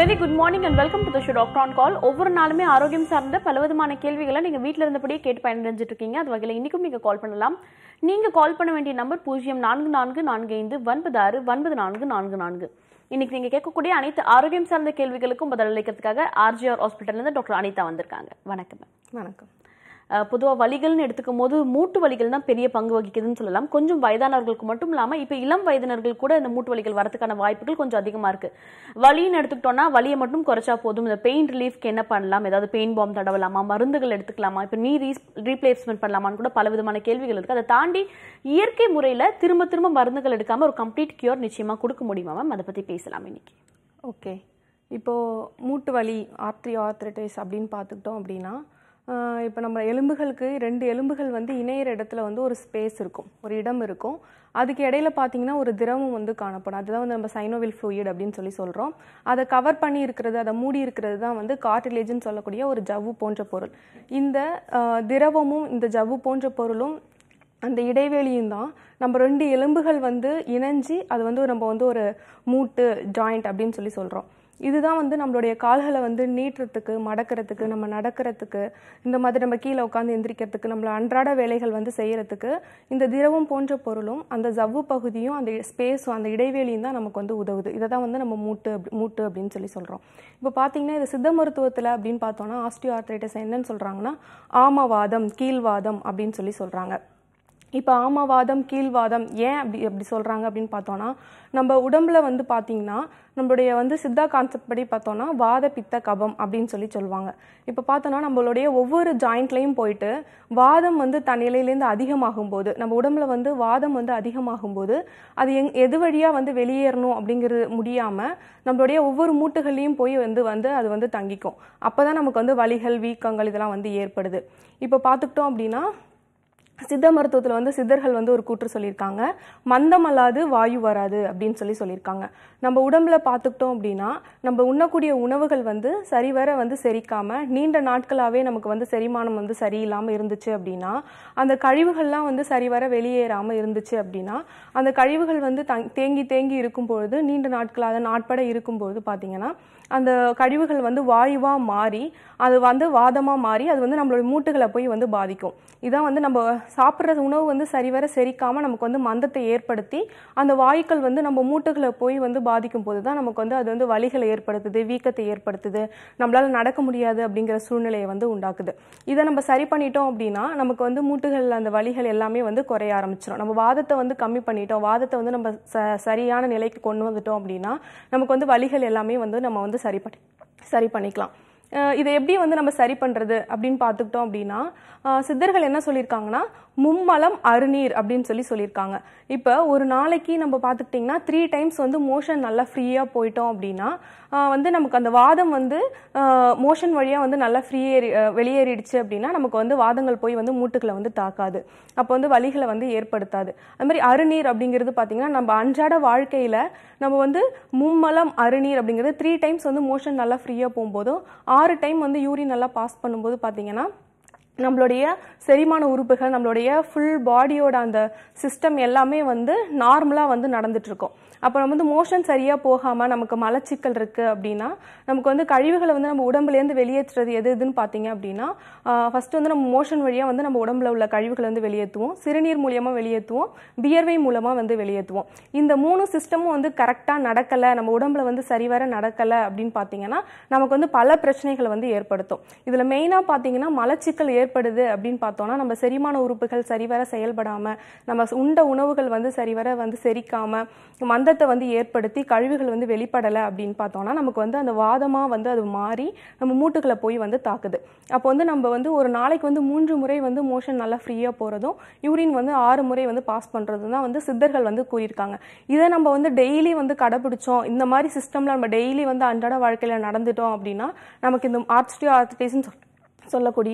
Very good morning and welcome to the show doctor on call ஒவ்வொரு நாளுமே ஆரோக்கியம் சார்ந்த பலவிதமான கேள்விகளை நீங்க வீட்ல இருந்தபடியே கேட்டு பயனடைஞ்சிட்டு இருக்கீங்க அது வகையில் இன்னைக்கும் நீங்க கால் பண்ணலாம் நீங்க கால் பண்ண வேண்டிய நம்பர் பூஜ்ஜியம் நான்கு நான்கு நான்கு ஐந்து ஒன்பது ஆறு ஒன்பது நான்கு நான்கு நான்கு இன்னைக்கு நீங்க கேட்கக்கூடிய அனைத்து ஆரோக்கியம் சார்ந்த கேள்விகளுக்கும் பதிலளிக்கிறதுக்காக ஆர்ஜிஆர் ஹாஸ்பிட்டல்ல இருந்து டாக்டர் அனிதா வந்திருக்காங்க வணக்கம் ma'am. வணக்கம் பொதுவாக வலிகள்னு எடுத்துக்கும் போது மூட்டு வலிகள் தான் பெரிய பங்கு வகிக்குதுன்னு சொல்லலாம் கொஞ்சம் வயதானவர்களுக்கு மட்டும் இல்லாமல் இப்போ இளம் வயதினர்கள் கூட இந்த மூட்டு வலிகள் வரதுக்கான வாய்ப்புகள் கொஞ்சம் அதிகமாக இருக்கு வலின்னு எடுத்துக்கிட்டோம்னா வலியை மட்டும் குறைச்சா போதும் இந்த பெயின் ரிலீஃப்க்கு என்ன பண்ணலாம் ஏதாவது பெயின் பாம் தடவலாமா மருந்துகள் எடுத்துக்கலாமா இப்போ நீ ரீஸ் ரீப்ளேஸ்மெண்ட் பண்ணலாமான்னு கூட பல விதமான கேள்விகள் இருக்கு அதை தாண்டி இயற்கை முறையில் திரும்ப திரும்ப மருந்துகள் எடுக்காம ஒரு கம்ப்ளீட் கியூர் நிச்சயமா கொடுக்க முடியுமா மேம் அதை பற்றி பேசலாம் இன்னைக்கு ஓகே இப்போது மூட்டு வலி ஆர்த்ரி ஆர்த்ரைட்டிஸ் அப்படின்னு பார்த்துக்கிட்டோம் அப்படின்னா இப்போ நம்ம எலும்புகளுக்கு ரெண்டு எலும்புகள் வந்து இணையிற இடத்துல வந்து ஒரு ஸ்பேஸ் இருக்கும் ஒரு இடம் இருக்கும் அதுக்கு இடையில பார்த்தீங்கன்னா ஒரு திரவம் வந்து காணப்படும் அதுதான் வந்து நம்ம சைனோவில் fluid அப்படின்னு சொல்லி சொல்கிறோம் அதை கவர் பண்ணி இருக்கிறது அதை மூடி இருக்கிறது தான் வந்து கார்டிலேஜ்னு சொல்லக்கூடிய ஒரு ஜவ்வு போன்ற பொருள் இந்த ஆஹ், திரவமும் இந்த ஜவ்வு போன்ற பொருளும் அந்த இடைவெளியும் தான் நம்ம ரெண்டு எலும்புகள் வந்து இணைஞ்சு அது வந்து நம்ம வந்து ஒரு மூட்டு ஜாயிண்ட் அப்படின்னு சொல்லி சொல்கிறோம் இதுதான் வந்து நம்மளுடைய கால்களை வந்து நீட்டுறதுக்கு மடக்கிறதுக்கு நம்ம நடக்கிறதுக்கு இந்த மாதிரி நம்ம கீழே உட்காந்து எந்திரிக்கிறதுக்கு நம்மள அன்றாட வேலைகள் வந்து செய்யறதுக்கு இந்த திரவம் போன்ற பொருளும் அந்த ஜவ்வு பகுதியும் அந்த ஸ்பேஸும் அந்த இடைவெளியும் தான் நமக்கு வந்து உதவுது இதை தான் வந்து நம்ம மூட்டு அப்படி- மூட்டு அப்படின்னு சொல்லி சொல்கிறோம் இப்போ பார்த்தீங்கன்னா இது சித்த மருத்துவத்தில் அப்படின்னு பார்த்தோம்னா ஆஸ்டியோ ஆர்த்ரைட்டிஸ் என்னன்னு சொல்கிறாங்கன்னா ஆமவாதம் கீழ்வாதம் அப்படின்னு சொல்லி சொல்கிறாங்க இப்போ ஆமவாதம் கீழ்வாதம் ஏன் அப்படி அப்படி சொல்கிறாங்க அப்படின்னு பார்த்தோன்னா நம்ம உடம்புல வந்து பார்த்தீங்கன்னா நம்மளுடைய வந்து சித்தா கான்செப்ட் படி பார்த்தோன்னா வாத பித்த கபம் அப்படின்னு சொல்லி சொல்லுவாங்க இப்போ பார்த்தோன்னா நம்மளுடைய ஒவ்வொரு ஜாயிண்ட்லையும் போயிட்டு வாதம் வந்து தன் நிலையிலேருந்து அதிகமாகும் போது நம்ம உடம்புல வந்து வாதம் வந்து அதிகமாகும் போது அது எங் எது வழியாக வந்து வெளியேறணும் அப்படிங்கிறது முடியாமல் நம்மளுடைய ஒவ்வொரு மூட்டுகள்லையும் போய் வந்து வந்து அது வந்து தங்கிக்கும் அப்போ தான் நமக்கு வந்து வலிகள் வீக்கங்கள் இதெல்லாம் வந்து ஏற்படுது இப்போ பார்த்துக்கிட்டோம் அப்படின்னா சித்த மருத்துவத்தில் வந்து சித்தர்கள் வந்து ஒரு கூற்று சொல்லியிருக்காங்க மந்தம் அல்லாது வாயு வராது அப்படின்னு சொல்லி சொல்லியிருக்காங்க நம்ம உடம்புல பார்த்துக்கிட்டோம் அப்படின்னா நம்ம உண்ணக்கூடிய உணவுகள் வந்து சரிவர வந்து செரிக்காம நீண்ட நாட்களாகவே நமக்கு வந்து செரிமானம் வந்து சரியில்லாமல் இருந்துச்சு அப்படின்னா அந்த கழிவுகள்லாம் வந்து சரிவர வெளியேறாமல் இருந்துச்சு அப்படின்னா அந்த கழிவுகள் வந்து தங் தேங்கி தேங்கி இருக்கும் பொழுது நீண்ட நாட்களாக நாட்பட இருக்கும் பொழுது பார்த்தீங்கன்னா அந்த கழிவுகள் வந்து வாயுவாக மாறி அது வந்து வாதமாக மாறி அது வந்து நம்மளோட மூட்டுகளை போய் வந்து பாதிக்கும் இதான் வந்து நம்ம சாப்பிட்ற உணவு வந்து சரிவர செரிக்காமல் நமக்கு வந்து மந்தத்தை ஏற்படுத்தி அந்த வாயுக்கள் வந்து நம்ம மூட்டுகளை போய் வந்து பாதிக்கும் போது தான் நமக்கு வந்து அது வந்து வலிகளை ஏற்படுத்துது வீக்கத்தை ஏற்படுத்துது நம்மளால நடக்க முடியாது அப்படிங்கிற சூழ்நிலையை வந்து உண்டாக்குது இதை நம்ம சரி பண்ணிட்டோம் அப்படின்னா நமக்கு வந்து மூட்டுகள் அந்த வலிகள் எல்லாமே வந்து குறைய ஆரம்பிச்சிடும் நம்ம வாதத்தை வந்து கம்மி பண்ணிட்டோம் வாதத்தை வந்து நம்ம ச- சரியான நிலைக்கு கொண்டு வந்துட்டோம் அப்படின்னா நமக்கு வந்து வலிகள் எல்லாமே வந்து நம்ம வந்து சரி பண்ணி சரி பண்ணிக்கலாம் அஹ் இதை எப்படி வந்து நம்ம சரி பண்றது அப்படின்னு பார்த்துக்கிட்டோம் அப்படின்னா அஹ் சித்தர்கள் என்ன சொல்லியிருக்காங்கன்னா மும்மலம் அருநீர் அப்படின்னு சொல்லி சொல்லியிருக்காங்க இப்போ ஒரு நாளைக்கு நம்ம பார்த்துக்கிட்டிங்கன்னா த்ரீ டைம்ஸ் வந்து மோஷன் நல்லா ஃப்ரீயாக போயிட்டோம் அப்படின்னா அஹ் வந்து நமக்கு அந்த வாதம் வந்து மோஷன் வழியாக வந்து நல்லா ஃப்ரீயேறி அஹ் வெளியேறிடுச்சு அப்படின்னா நமக்கு வந்து வாதங்கள் போய் வந்து மூட்டுகளை வந்து தாக்காது அப்போ வந்து வலிகளை வந்து ஏற்படுத்தாது அது மாதிரி அருநீர் அப்படிங்கிறது பார்த்தீங்கன்னா நம்ம அன்றாட வாழ்க்கையில் நம்ம வந்து மும்மலம் அருநீர் அப்படிங்கிறது த்ரீ டைம்ஸ் வந்து மோஷன் நல்லா ஃப்ரீயாக போகும்போதும் ஆறு டைம் வந்து யூரின் நல்லா பாஸ் பண்ணும்போது பார்த்தீங்கன்னா நம்மளுடைய செரிமான உறுப்புகள் நம்மளுடைய ஃபுல் பாடியோட அந்த சிஸ்டம் எல்லாமே வந்து நார்மலாக வந்து நடந்துட்டு இருக்கும் அப்போ நம்ம வந்து மோஷன் சரியாக போகாமல் நமக்கு மலச்சிக்கல் இருக்குது அப்படின்னா நமக்கு வந்து கழிவுகளை வந்து நம்ம உடம்புலேருந்து வெளியேற்றுறது எது எதுன்னு பார்த்தீங்க அப்படின்னா ஃபர்ஸ்ட் வந்து நம்ம மோஷன் வழியாக வந்து நம்ம உடம்புல உள்ள கழிவுகளை வந்து வெளியேற்றுவோம் சிறுநீர் மூலியமாக வெளியேற்றுவோம் வியர்வை மூலமாக வந்து வெளியேற்றுவோம் இந்த மூணு சிஸ்டமும் வந்து கரெக்டாக நடக்கலை நம்ம உடம்புல வந்து சரிவர நடக்கலை அப்படின்னு பார்த்தீங்கன்னா நமக்கு வந்து பல பிரச்சனைகளை வந்து ஏற்படுத்தும் இதில் மெயினாக பார்த்தீங்கன்னா மலச்சிக்கல் ஏற்படுது அப்படின்னு பார்த்தோம்னா நம்ம செரிமான உறுப்புகள் சரிவர செயல்படாமல் நம்ம உண்ட உணவுகள் வந்து சரிவர வந்து செரிக்காமல் மந்தத்தை வந்து ஏற்படுத்தி கழிவுகள் வந்து வெளிப்படலை அப்படின்னு பார்த்தோம்னா நமக்கு வந்து அந்த வாதமாக வந்து அது மாறி நம்ம மூட்டுகளை போய் வந்து தாக்குது அப்போ வந்து நம்ம வந்து ஒரு நாளைக்கு வந்து மூன்று முறை வந்து மோஷன் நல்லா ஃப்ரீயாக போகிறதும் யூரின் வந்து ஆறு முறை வந்து பாஸ் பண்ணுறதும் தான் வந்து சித்தர்கள் வந்து கூறியிருக்காங்க இதை நம்ம வந்து டெய்லி வந்து கடைபிடிச்சோம் இந்த மாதிரி சிஸ்டமில் நம்ம டெய்லி வந்து அன்றாட வாழ்க்கையில் நடந்துட்டோம் அப்படின்னா நமக்கு இந்த ஆர்ட்ஸ்டியோ ஆர்த்திட்டிஸ்ன்னு சொல்லக்கூடிய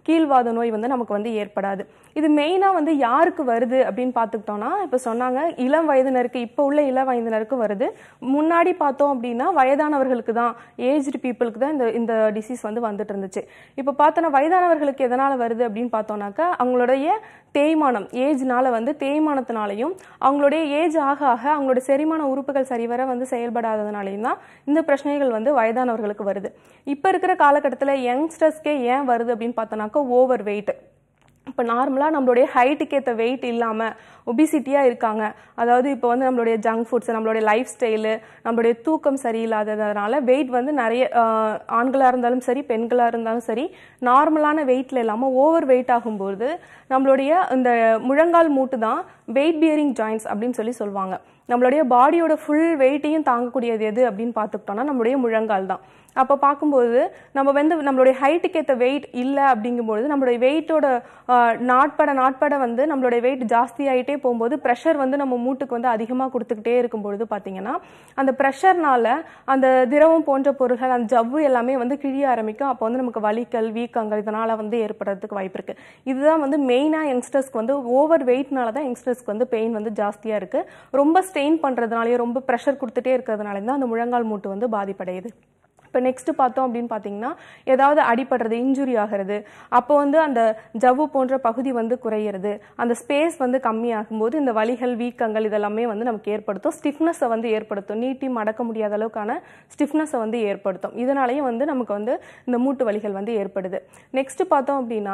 கீழ்வாத நோய் வந்து நமக்கு வந்து ஏற்படாது இது மெயினாக வந்து யாருக்கு வருது அப்படின்னு பார்த்துக்கிட்டோம்னா இப்போ சொன்னாங்க இளம் வயதினருக்கு இப்போ உள்ள இளம் வயதினருக்கு வருது முன்னாடி பார்த்தோம் அப்படின்னா வயதானவர்களுக்கு தான் ஏஜ்டு பீப்புளுக்கு தான் இந்த இந்த டிசீஸ் வந்து வந்துட்டு இருந்துச்சு இப்போ பார்த்தோன்னா வயதானவர்களுக்கு எதனால் வருது அப்படின்னு பார்த்தோம்னாக்கா அவங்களுடைய தேய்மானம் ஏஜ்னால வந்து தேய்மானத்தினாலையும் அவங்களுடைய ஏஜ் ஆக ஆக அவங்களுடைய செரிமான உறுப்புகள் சரிவர வந்து செயல்படாததுனாலையும் தான் இந்த பிரச்சனைகள் வந்து வயதானவர்களுக்கு வருது இப்போ இருக்கிற காலகட்டத்தில் யங்ஸ்டர்ஸ்க்கே ஏன் வருது அப்படின்னு பார்த்தோம்னாக்கா ஓவர் வெயிட் இப்போ நார்மலாக நம்மளுடைய ஹைட்டுக்கு ஏற்ற வெயிட் இல்லாமல் ஒபிசிட்டியாக இருக்காங்க அதாவது இப்போ வந்து நம்மளுடைய ஜங்க் ஃபுட்ஸ் நம்மளுடைய லைஃப் ஸ்டைலு நம்மளுடைய தூக்கம் சரியில்லாததுனால வெயிட் வந்து நிறைய ஆஹ், ஆண்களாக இருந்தாலும் சரி பெண்களாக இருந்தாலும் சரி நார்மலான வெயிட்டில் இல்லாமல் ஓவர் வெயிட் ஆகும்போது நம்மளுடைய இந்த முழங்கால் மூட்டு தான் வெயிட் பியரிங் ஜாயின்ஸ் அப்படின்னு சொல்லி சொல்லுவாங்க நம்மளுடைய பாடியோட ஃபுல் வெயிட்டையும் தாங்கக்கூடியது எது அப்படின்னு பார்த்துக்கிட்டோம்னா நம்மளுடைய முழங்கால் தான் அப்போ பார்க்கும்போது நம்ம வந்து நம்மளுடைய ஹைட்டுக்கு ஏற்ற வெயிட் இல்லை அப்படிங்கும்பொழுது நம்மளுடைய வெயிட்டோட நாட்பட நாட்பட வந்து நம்மளுடைய வெயிட் ஜாஸ்தி ஆகிட்டே போகும்போது ப்ரெஷர் வந்து நம்ம மூட்டுக்கு வந்து அதிகமாக கொடுத்துக்கிட்டே இருக்கும் பொழுது பார்த்தீங்கன்னா அந்த ப்ரெஷர்னால அந்த திரவம் போன்ற பொருட்கள் அந்த ஜவ்வு எல்லாமே வந்து கிழிய ஆரம்பிக்கும் அப்போ வந்து நமக்கு வலிகள் வீக்கங்கள் இதனால் வந்து ஏற்படுறதுக்கு வாய்ப்பு இருக்குது இதுதான் வந்து மெயினாக யங்ஸ்டர்ஸ்க்கு வந்து ஓவர் வெயிட்னால தான் யங்ஸ்டர்ஸ்க்கு வந்து பெயின் வந்து ஜாஸ்தியாக இருக்குது ரொம்ப ஸ்ட்ரெயின் பண்ணுறதுனாலயோ ரொம்ப ப்ரெஷர் கொடுத்துட்டே இருக்கிறதுனால தான் அந்த முழங்கால் மூட்டு வந்து பாதிப்படையுது இப்போ நெக்ஸ்ட் பார்த்தோம் அப்படின்னு பார்த்தீங்கன்னா ஏதாவது அடிபடுறது இன்ஜுரி ஆகிறது அப்போ வந்து அந்த ஜவ்வு போன்ற பகுதி வந்து குறையிறது அந்த ஸ்பேஸ் வந்து கம்மியாகும்போது இந்த வலிகள் வீக்கங்கள் இதெல்லாமே வந்து நமக்கு ஏற்படுத்தும் ஸ்டிஃப்னஸை வந்து ஏற்படுத்தும் நீட்டி மடக்க முடியாத அளவுக்கான ஸ்டிஃப்னஸை வந்து ஏற்படுத்தும் இதனாலையும் வந்து நமக்கு வந்து இந்த மூட்டு வலிகள் வந்து ஏற்படுது நெக்ஸ்ட் பார்த்தோம் அப்படின்னா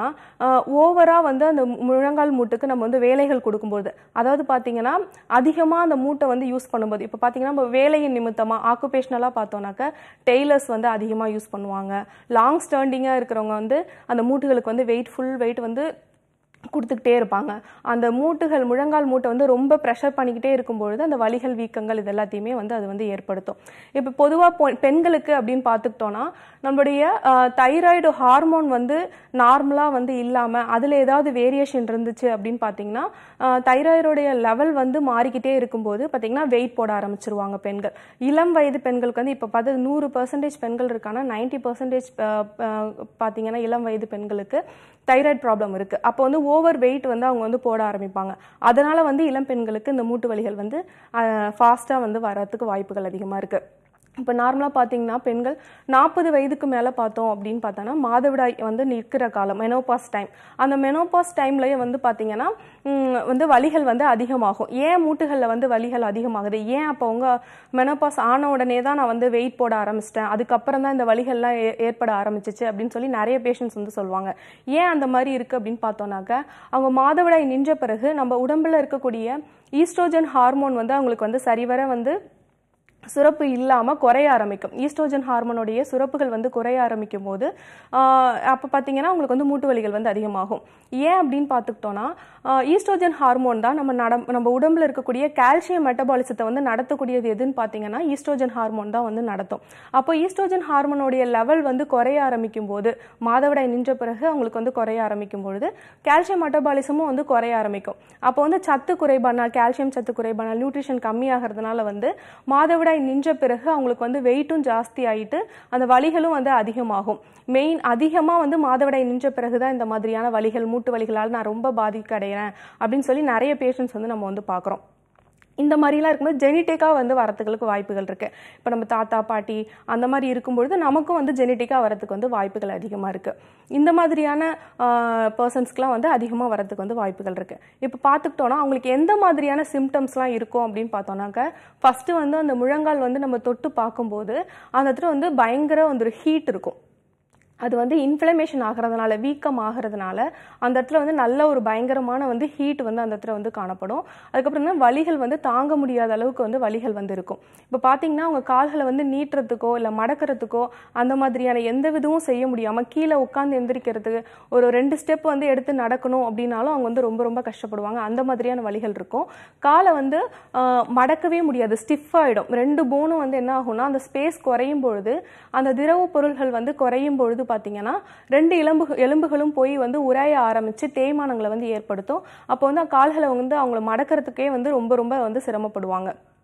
ஓவராக வந்து அந்த முழங்கால் மூட்டுக்கு நம்ம வந்து வேலைகள் கொடுக்கும்போது அதாவது பார்த்தீங்கன்னா அதிகமாக அந்த மூட்டை வந்து யூஸ் பண்ணும்போது இப்போ பார்த்தீங்கன்னா நம்ம வேலையின் நிமித்தமாக ஆக்குபேஷனலாக பார்த்தோம்னாக்க டெய்லர்ஸ் வந்து அதிகமாக யூஸ் பண்ணுவாங்க லாங் ஸ்டாண்டிங்காக இருக்கிறவங்க வந்து அந்த மூட்டுகளுக்கு வந்து வெயிட் ஃபுல் வெயிட் வந்து கொடுத்துக்கிட்டே இருப்பாங்க அந்த மூட்டுகள் முழங்கால் மூட்டை வந்து ரொம்ப ப்ரெஷர் பண்ணிக்கிட்டே இருக்கும்பொழுது அந்த வலிகள் வீக்கங்கள் இது எல்லாத்தையுமே வந்து அது வந்து ஏற்படுத்தும் இப்போ பொதுவாக பெண்களுக்கு அப்படின்னு பார்த்துக்கிட்டோன்னா நம்மளுடைய தைராய்டு ஹார்மோன் வந்து நார்மலாக வந்து இல்லாமல் அதில் ஏதாவது வேரியேஷன் இருந்துச்சு அப்படின்னு பார்த்தீங்கன்னா தைராய்டுடைய லெவல் வந்து மாறிக்கிட்டே இருக்கும்போது பார்த்தீங்கன்னா வெயிட் போட ஆரம்பிச்சிருவாங்க பெண்கள் இளம் வயது பெண்களுக்கு வந்து இப்போ பார்த்து நூறு பர்சன்டேஜ் பெண்கள் இருக்காங்கன்னா நைன்டி பர்சன்டேஜ் பார்த்தீங்கன்னா இளம் வயது பெண்களுக்கு தைராய்டு ப்ராப்ளம் இருக்குது அப்போ வந்து ஓவர் வெயிட் வந்து அவங்க வந்து போட ஆரம்பிப்பாங்க அதனால வந்து இளம் பெண்களுக்கு இந்த மூட்டு வலிகள் வந்து ஃபாஸ்ட்டாக வந்து வரத்துக்கு வாய்ப்புகள் அதிகமாக இருக்குது இப்போ நார்மலாக பார்த்தீங்கன்னா பெண்கள் நாற்பது வயதுக்கு மேலே பார்த்தோம் அப்படின்னு பார்த்தோன்னா மாதவிடாய் வந்து நிற்கிற காலம் மெனோபாஸ் டைம் அந்த மெனோபாஸ் டைம்லயே வந்து பார்த்தீங்கன்னா ம், வந்து வலிகள் வந்து அதிகமாகும் ஏன் மூட்டுகளில் வந்து வலிகள் அதிகமாகுது ஏன் அப்போ உங்க மெனோபாஸ் ஆன உடனே தான் நான் வந்து வெயிட் போட ஆரம்பிச்சிட்டேன் அதுக்கப்புறம் தான் இந்த வலிகள்லாம் ஏ- ஏற்பட ஆரம்பிச்சிச்சு அப்படின்னு சொல்லி நிறைய பேஷண்ட்ஸ் வந்து சொல்லுவாங்க ஏன் அந்த மாதிரி இருக்கு அப்படின்னு பார்த்தோம்னாக்க அவங்க மாதவிடாய் நின்ற பிறகு நம்ம உடம்புல இருக்கக்கூடிய ஈஸ்ட்ரோஜன் ஹார்மோன் வந்து அவங்களுக்கு வந்து சரிவர வந்து சுரப்பு இல்லாமல் குறைய ஆரம்பிக்கும் ஈஸ்ட்ரோஜன் ஹார்மோனுடைய சுரப்புகள் வந்து குறைய ஆரம்பிக்கும் போது அப்போ பார்த்தீங்கன்னா உங்களுக்கு வந்து மூட்டு வலிகள் வந்து அதிகமாகும் ஏன் அப்படின்னு பார்த்துக்கிட்டோன்னா ஈஸ்ட்ரோஜன் ஹார்மோன் தான் நம்ம நடம் நம்ம உடம்புல இருக்கக்கூடிய கால்சியம் மெட்டபாலிசத்தை வந்து நடத்தக்கூடியது எதுன்னு பார்த்தீங்கன்னா ஈஸ்ட்ரோஜன் ஹார்மோன் தான் வந்து நடத்தும் அப்போ ஈஸ்ட்ரோஜன் ஹார்மோனுடைய லெவல் வந்து குறைய ஆரம்பிக்கும் போது மாதவிடாய் நின்ற பிறகு அவங்களுக்கு வந்து குறைய ஆரம்பிக்கும் பொழுது கால்சியம் மெட்டபாலிசமும் வந்து குறைய ஆரம்பிக்கும் அப்போ வந்து சத்து குறைபானால் கால்சியம் சத்து குறைபானால் நியூட்ரிஷன் கம்மியாகிறதுனால வந்து மாதவிடாய் நின்ற பிறகு அவங்களுக்கு வந்து வெயிட்டும் ஜாஸ்தி ஆயிட்டு அந்த வலிகளும் வந்து அதிகமாகும் மெயின் அதிகமாக வந்து மாதவிடாய் நின்ற பிறகு தான் இந்த மாதிரியான வலிகள் மூட்டு வலிகளால் நான் ரொம்ப பாதிக்கடைகிறேன் அப்படின்னு சொல்லி நிறைய பேஷண்ட்ஸ் வந்து நம்ம வந்து பார்க்குறோம் இந்த மாதிரிலாம் இருக்கும்போது ஜெனட்டிக்காக வந்து வரத்துகளுக்கு வாய்ப்புகள் இருக்குது இப்போ நம்ம தாத்தா பாட்டி அந்த மாதிரி இருக்கும்பொழுது நமக்கும் வந்து ஜெனட்டிக்காக வரதுக்கு வந்து வாய்ப்புகள் அதிகமாக இருக்குது இந்த மாதிரியான பர்சன்ஸ்க்குலாம் வந்து அதிகமாக வரதுக்கு வந்து வாய்ப்புகள் இருக்குது இப்போ பார்த்துக்கிட்டோன்னா அவங்களுக்கு எந்த மாதிரியான சிம்டம்ஸ்லாம் இருக்கும் அப்படின்னு பார்த்தோன்னாக்க ஃபஸ்ட்டு வந்து அந்த முழங்கால் வந்து நம்ம தொட்டு பார்க்கும்போது அந்த இடத்துல வந்து பயங்கர வந்து ஒரு ஹீட் இருக்கும் அது வந்து இன்ஃப்ளமேஷன் ஆகிறதுனால வீக்கம் ஆகிறதுனால அந்த இடத்துல வந்து நல்ல ஒரு பயங்கரமான வந்து ஹீட் வந்து அந்த இடத்துல வந்து காணப்படும் அதுக்கப்புறம் என்ன வலிகள் வந்து தாங்க முடியாத அளவுக்கு வந்து வலிகள் வந்து இருக்கும் இப்போ பார்த்தீங்கன்னா அவங்க கால்களை வந்து நீட்டுறதுக்கோ இல்லை மடக்கிறதுக்கோ அந்த மாதிரியான எந்த விதமும் செய்ய முடியாமல் கீழே உட்காந்து எந்திரிக்கிறதுக்கு ஒரு ரெண்டு ஸ்டெப் வந்து எடுத்து நடக்கணும் அப்படின்னாலும் அவங்க வந்து ரொம்ப ரொம்ப கஷ்டப்படுவாங்க அந்த மாதிரியான வலிகள் இருக்கும் காலை வந்து ஆஹ், மடக்கவே முடியாது ஸ்டிஃப் ஆகிடும் ரெண்டு போனும் வந்து என்ன ஆகும்னா அந்த ஸ்பேஸ் குறையும் பொழுது அந்த திரவ பொருள்கள் வந்து குறையும் பொழுது பார்த்தீங்கன்னா ரெண்டு எலும்பு எலும்புகளும் போய் வந்து உராய ஆரம்பித்து தேய்மானங்களை வந்து ஏற்படுத்தும் அப்போ வந்து கால்களை வந்து அவங்கள மடக்கிறதுக்கே வந்து ரொம்ப ரொம்ப வந்து சிரமப்படுவாங்க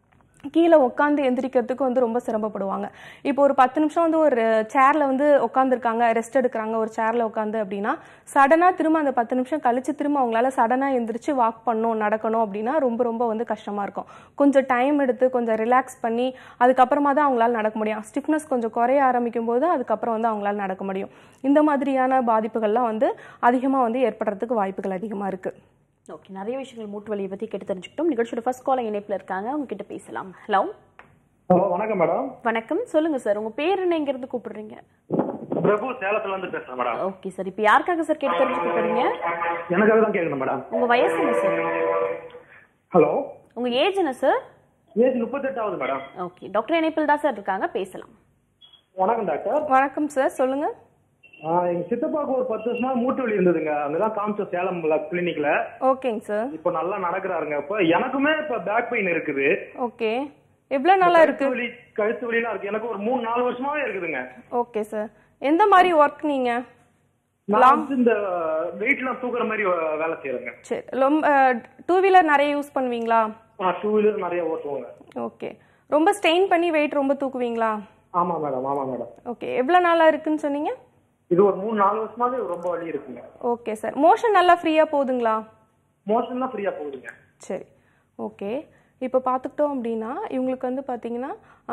கீழே உட்காந்து எந்திரிக்கிறதுக்கு வந்து ரொம்ப சிரமப்படுவாங்க இப்போ ஒரு பத்து நிமிஷம் வந்து ஒரு சேர்ல வந்து உட்காந்துருக்காங்க ரெஸ்ட் எடுக்கிறாங்க ஒரு சேர்ல உட்காந்து அப்படின்னா சடனா திரும்ப அந்த பத்து நிமிஷம் கழிச்சு திரும்ப அவங்களால சடனா எந்திரிச்சு வாக் பண்ணணும் நடக்கணும் அப்படின்னா ரொம்ப ரொம்ப வந்து கஷ்டமா இருக்கும் கொஞ்சம் டைம் எடுத்து கொஞ்சம் ரிலாக்ஸ் பண்ணி அதுக்கப்புறமா தான் அவங்களால நடக்க முடியும் ஸ்டிஃப்னஸ் கொஞ்சம் குறைய ஆரம்பிக்கும் போது அதுக்கப்புறம் வந்து அவங்களால நடக்க முடியும் இந்த மாதிரியான பாதிப்புகள்லாம் வந்து அதிகமாக வந்து ஏற்படுறதுக்கு வாய்ப்புகள் அதிகமாக இருக்கு ஓகே நிறைய விஷயங்கள் மூட்டு வலியை பத்தி கேட்டு தெரிஞ்சுக்கிட்டோம் நிகழ்ச்சியோட ஃபர்ஸ்ட் கால இணைப்புல இருக்காங்க அவங்க கிட்ட பேசலாம் ஹலோ ஹலோ வணக்கம் மேடம் வணக்கம் சொல்லுங்க சார் உங்க பேர் என்ன இருந்து கூப்பிடுறீங்க பிரபு சேலத்துல இருந்து பேசுறேன் மேடம் ஓகே சார் இப்போ யாருக்காக சார் கேட்டு தெரிஞ்சுக்க போறீங்க எனக்காக தான் கேட்கணும் மேடம் உங்க வயசு என்ன சார் ஹலோ உங்க ஏஜ் என்ன சார் ஏஜ் முப்பத்தெட்டாவது மேடம் ஓகே டாக்டர் இணைப்பில் தான் சார் இருக்காங்க பேசலாம் வணக்கம் டாக்டர் வணக்கம் சார் சொல்லுங்க ஆ, எங்க சித்தப்பாவுக்கு ஒரு பத்து வருஷமா மூட்டு வலி இருந்ததுங்க அங்கதான் காமிச்சோம் சேலம் கிளினிக்ல ஓகேங்க சார் இப்போ நல்லா நடக்கிறாருங்க இப்போ எனக்குமே இப்ப பேக் பெயின் இருக்குது ஓகே எவ்வளோ நாளா இருக்கு கழுத்து வலி கழுத்து வலிலாம் இருக்கு எனக்கு ஒரு மூணு நாலு வருஷமாவே இருக்குதுங்க ஓகே சார் எந்த மாதிரி ஒர்க் நீங்க நான் வந்து இந்த வெயிட்லாம் தூக்குற மாதிரி வே- வேலை செய்யறேங்க சரி ரொம்ப டூ வீலர் நிறைய யூஸ் பண்ணுவீங்களா டூ வீலர் நிறைய ஓட்டுவோங்க ஓகே ரொம்ப ஸ்ட்ரெயின் பண்ணி வெயிட் ரொம்ப தூக்குவீங்களா ஆமா மேடம் ஆமா மேடம் ஓகே எவ்வளோ நாளா இருக்குன்னு சொன்னீங்க இது ஒரு மூணு நாலு வருஷமாவே ரொம்ப வலி இருக்குங்க ஓகே சார் மோஷன் நல்லா ஃப்ரீயாக போகுதுங்களா மோஷன் தான் ஃப்ரீயா போகுதுங்க சரி ஓகே இப்போ பார்த்துக்கிட்டோம் அப்படின்னா இவங்களுக்கு வந்து பார்த்தீங்கன்னா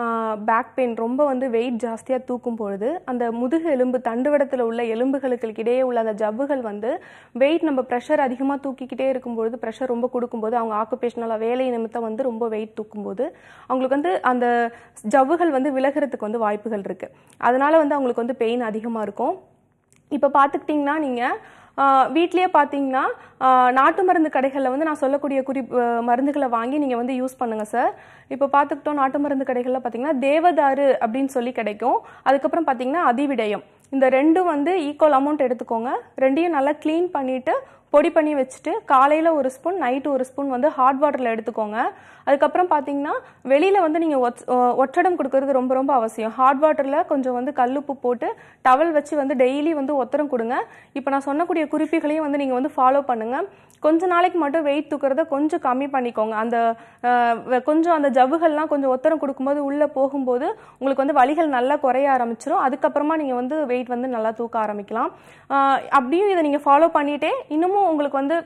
பேக் பெயின் ரொம்ப வந்து வெயிட் ஜாஸ்தியாக தூக்கும் பொழுது அந்த முதுகு எலும்பு தண்டுவடத்தில் உள்ள எலும்புகளுக்கு இடையே உள்ள அந்த ஜவ்வுகள் வந்து வெயிட் நம்ம ப்ரெஷர் அதிகமாக தூக்கிக்கிட்டே இருக்கும்பொழுது ப்ரெஷர் ரொம்ப கொடுக்கும்போது அவங்க ஆக்குபேஷனலாக வேலை நிமித்தம் வந்து ரொம்ப வெயிட் தூக்கும்போது அவங்களுக்கு வந்து அந்த ஜவ்வுகள் வந்து விலகிறதுக்கு வந்து வாய்ப்புகள் இருக்குது அதனால வந்து அவங்களுக்கு வந்து பெயின் அதிகமாக இருக்கும் இப்போ பார்த்துக்கிட்டிங்கன்னா நீங்கள் வீட்லேயே பார்த்தீங்கன்னா ஆஹ், நாட்டு மருந்து கடைகளில் வந்து நான் சொல்லக்கூடிய குறி ஆஹ், மருந்துகளை வாங்கி நீங்கள் வந்து யூஸ் பண்ணுங்கள் சார் இப்போ பார்த்துக்கிட்டோம் நாட்டு மருந்து கடைகளில் பார்த்தீங்கன்னா தேவதாரு அப்படின்னு சொல்லி கிடைக்கும் அதுக்கப்புறம் பார்த்தீங்கன்னா அதிவிடயம் இந்த ரெண்டும் வந்து ஈக்குவல் அமௌண்ட் எடுத்துக்கோங்க ரெண்டையும் நல்லா க்ளீன் பண்ணிவிட்டு பொடி பண்ணி வச்சுட்டு காலையில் ஒரு ஸ்பூன் நைட்டு ஒரு ஸ்பூன் வந்து ஹாட் வாட்டரில் எடுத்துக்கோங்க அதுக்கப்புறம் பார்த்தீங்கன்னா வெளியில் வந்து நீங்கள் ஒற்றடம் கொடுக்கறது ரொம்ப ரொம்ப அவசியம் ஹாட் வாட்டரில் கொஞ்சம் வந்து கல்லுப்பு போட்டு டவல் வச்சு வந்து டெய்லி வந்து ஒத்தரம் கொடுங்க இப்போ நான் சொன்னக்கூடிய குறிப்புகளையும் வந்து நீங்கள் வந்து ஃபாலோ பண்ணுங்கள் கொஞ்ச நாளைக்கு மட்டும் வெயிட் தூக்குறத கொஞ்சம் கம்மி பண்ணிக்கோங்க அந்த அஹ், வெ- கொஞ்சம் அந்த ஜவ்வுகள்லாம் கொஞ்சம் ஒத்தரம் கொடுக்கும்போது உள்ளே போகும்போது உங்களுக்கு வந்து வலிகள் நல்லா குறைய ஆரம்பிச்சிரும் அதுக்கப்புறமா நீங்கள் வந்து வெயிட் வந்து நல்லா தூக்க ஆரம்பிக்கலாம் அஹ், அப்படியும் இதை நீங்கள் ஃபாலோ பண்ணிட்டே இன்னமும் உங்களுக்கு வந்து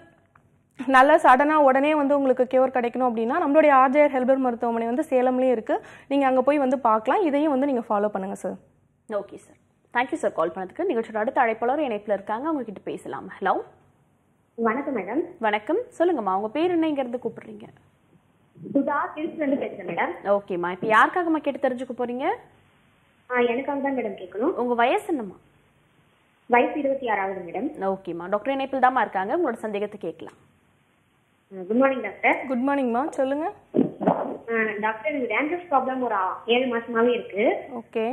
நல்லா சடனாக உடனே வந்து உங்களுக்கு கியூர் கிடைக்கணும் அப்படின்னா நம்மளுடைய ஆர்ஜிஆர் ஹெல்பர் மருத்துவமனை வந்து சேலம்லேயும் இருக்குது நீங்கள் அங்கே போய் வந்து பார்க்கலாம் இதையும் வந்து நீங்கள் ஃபாலோ பண்ணுங்கள் sir okay sir thank you sir call பண்ணதுக்கு நிகழ்ச்சியோட அடுத்த அழைப்பாளர் இணைப்பில் இருக்காங்க அவங்க கிட்ட பேசலாம் ஹலோ வணக்கம் மேடம் வணக்கம் சொல்லுங்கம்மா உங்க பேர் என்ன இருந்து கூப்பிடுறீங்க சுதா திருச்சில இருந்து பேசுறேன் மேடம் ஓகேம்மா இப்போ யாருக்காகம்மா கேட்டு தெரிஞ்சுக்க போறீங்க ஆ, எனக்காக தான் மேடம் கேட்கணும் உங்க வயசு என்னம்மா வயசு இருபத்தி ஆறாவது மேடம் ஓகேம்மா டாக்டர் இணைப்பில் தாம்மா இருக்காங்க உங்களோட சந்தேகத்தை கேட்கலாம் குட் மார்னிங் டாக்டர் குட் மார்னிங்மா சொல்லுங்கள் ஆ, டாக்டர் எனக்கு டேண்ட்ரஸ் ப்ராப்ளம் ஒரு ஆ- ஏழு மாசமாவே இருக்கு ஓகே